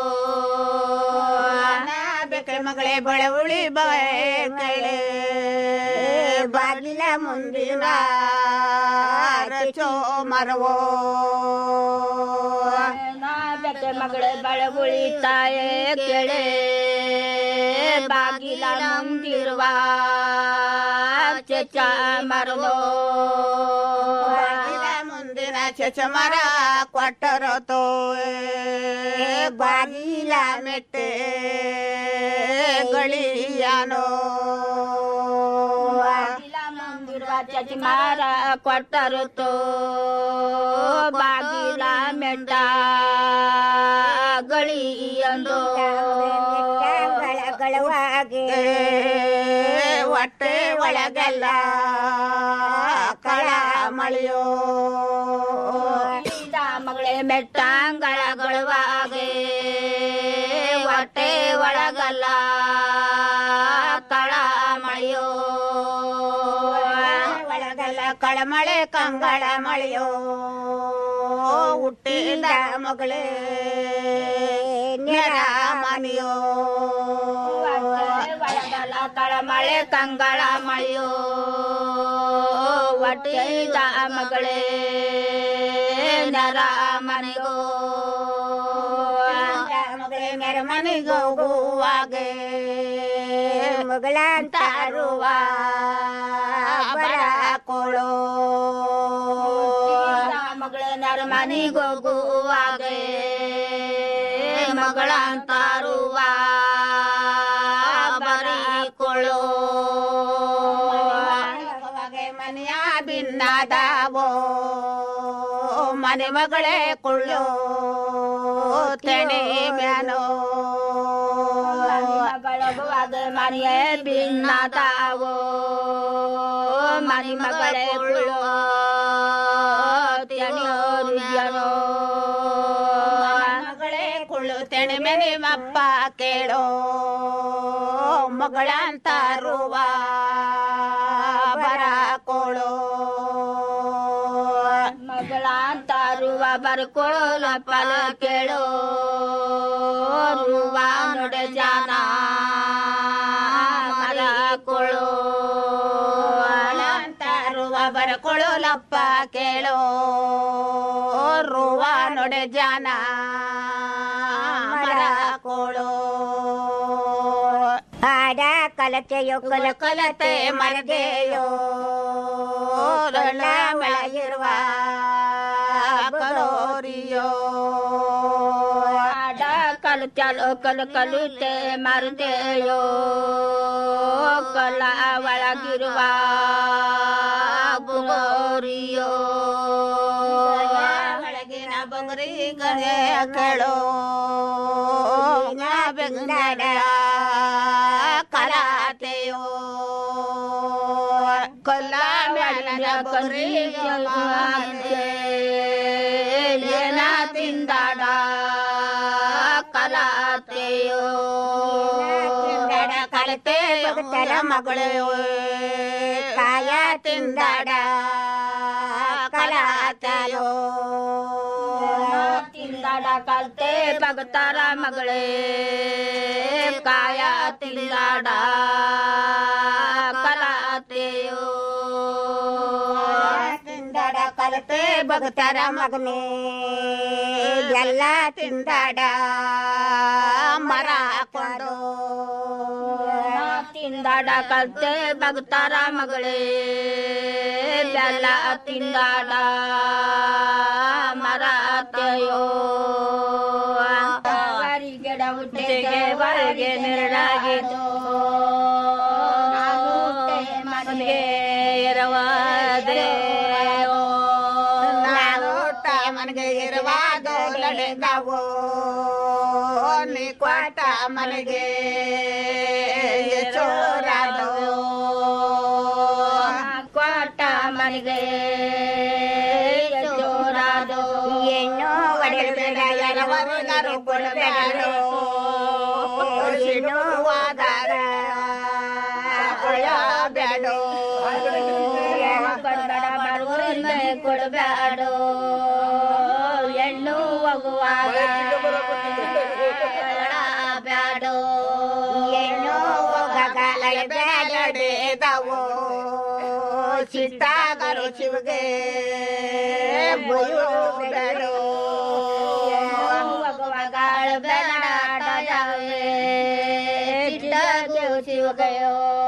ಬೇಕೆ ಮಗಳೇ ಬಳ ಉಳಿ ಬೇಕಳೆ ಬಾಗಿಲ ಮುಂದಿನ ಚೋ ಮರವೋ ಬೆಟ್ಟ ಮಗಳ ಬಳಗುಳಿ ತಾಯೇ ಕೆಳೆ ಬಾಗಿಲ ಮುಂದಿರುವ ಚಚ ಮರವೋ ಮುಂದಿನ ಚಚ ಮರ ಕೊಟ್ಟರೋ ತೋ ಬಾಗಿಲ ಮೆಟ್ಟೆ ಗಳಿಯಾನೋ ಮುಂದಿರುವ ಚಚ ಮರ ಕೊಟ್ಟರು ತೋ ಬಾಗಿಲ ಮೆಟ್ಟ ಗಳಿಯಂದು ಗಳಗಳವಾಗಿ ಹೊಟ್ಟೆ ಒಳಗೆಲ್ಲ ಕಳ ಮಳೆಯೋ ಮಗಳೇ ಮೆಟ್ಟಂಗಳಗಳವಾಗೆ ಹೊಟ್ಟೆ ಒಳಗಲ್ಲ ತಳ ಮಳೆಯೋ ಒಳಗೆಲ್ಲ ಕಳಮಳೆ ಕಂಗಳ ಮಳೆಯೋ ಹುಟ್ಟಿದ ಮಗಳೇ ನೆರ ಮನೆಯೋ ಒಳಗಲ್ಲ ತಳ ಮಳೆ ಕಂಗಳ ಮಳೆಯೋ ಹೊಟ್ಟೆದ ಮಗಳೇ ನರ ಮನೆಗೋ ಮಗಳೇ ನೆರ ಮನೆಗೋಗುವಾಗೆ ಮಗಳಂತಾರುವ ಬರ ಕೊಳೋ ಮಗಳ ನರ ಮನೆಗೋಗುವಾಗೆ ಮಗಳಂತಾರುವ ಬರೀ ಕೊಳ್ಳೋ ಮನೆಯ ಭಿನ್ನದಾವೋ ಮನೆ ಮಗಳೇ ಕೊಳ್ಳೋ ತೆಣೆ ಮ್ಯಾನೋ ಮಗಳಗುವಾಗ ಮನೆಯ ಭಿನ್ನದಾವೋ ಮನೆ ಮಗಳೇ ಕೊಳ್ಳೋ ತೆಣಿಯೋರಿಯನೋ ಮಗಳೇ ಕುಳ್ಳು ತೆಣೆ ಮೆನೆ ಮಪ್ಪ ಕೇಳೋ ಮಗಳಂತಾರುವ ಬರ ಕೊಳೋ ಮಗಳಂತಾರುವ ಬರ್ಕೊಳ್ಳ ಫಲ ಕೇಳೋ ರುವ ನೋಡೆ ಜಾನ ಮರ ಕೊಳೋ ಅಂತಾರುವ ಬರಕೊಳ್ಳಲಪ್ಪ ಕೇಳೋ ರುವ ನೊಡೆ ಜಾನ ಮರ ಕೊಳೋ ಆಡ ಕಲತೆಯೋ ಕಲ ಕಲತೆ ಮರದೆಯೋ ರೊಳ್ಳ ಮಳೆಯಿರುವ ಕಲೋರಿಯೋ ಆಡ ಕಲತಲೋ ಕಲ ಕಲುತೆ ಮರದೆಯೋ ಕಲ ಒಳಗಿರುವ ಗುಗೋರಿಯೋ ಒಳಗಿನ ಬಂಗರಿ ಗಣೆ ಕೇಳೋ ಬೆಂಗಡ ಕಲಾತೆಯೋ ಕೊಲ್ಲ ಮೇಲಿನ ಬಂಗರಿ ಏನ ತಿಂದಾಡ ಕಲಾತೆಯೋ ತಿಂದಡ ಕಲತೆ ಬಗುತ್ತಲ ಮಗಳು ಕಾಯ ತಿಂದಡ ಕಲಾತೆಯೋ ತಿಂದಾಡ ಕಲ್ತೆ ಬಗತಾರ ಮಗಳೇ ಕಾಯ ತಿಂದಾಡ ಕಲಾತೆಯೋ ತಿಂದಡ ಕಲತೆ ಬಗುತ್ತಾರ ಮಗನೇ ಎಲ್ಲ ತಿಂದಡ ಮರ ಕೊಂಡು ತಿಂದಾಡ ಕಲ್ತೆ ಬಗತಾರ ಮಗಳೇ ಬೆಲ್ಲ ತಿಂದಾಡ ಮರತೆಯೋ ಗಿಡ ಹುಟ್ಟಿಗೆ ಹೊರಗೆ ನೆರಳಾಗಿತ್ತು ಮನೆಗೆ ಎರವಾದೆ ನಾನೋಟ ಮನೆಗೆ ಇರುವಾಗ ನಡೆದವು ನೀ ಕೊಟ್ಟ ಮನೆಗೆ ಚೋರಾದವು ಕೊಟ್ಟ ಮನೆಗೆ ಜೋರಾದೋ ಹೆಣ್ಣು ಒಡೆಯಬೇಡ ಎರವರು ಕೊಡಬೇಡೋ ಹೆಣ್ಣು ಹೋದಾಗ ಕೊಡಬೇಡೋ ಕನ್ನಡ ಬರುವಂತೆ ಕೊಡಬೇಡೋ ಹೆಣ್ಣು ಹೋಗುವಾಗ ಬ್ಯಾಡೋ ಹೆಣ್ಣು ಹೋಗಾಗ ಅಳಬೇಡಡೆದವು ಸಿಟ್ಟಾಗರು ಶಿವಗೆ ಬೊಯ್ಯುವುದರೋ ಭಗವಗಾಳ ಬೆನಡಾಟ ಜಾವೆ ಚಿಟ್ಟ ದೇವ್ ಶಿವಗಯೋ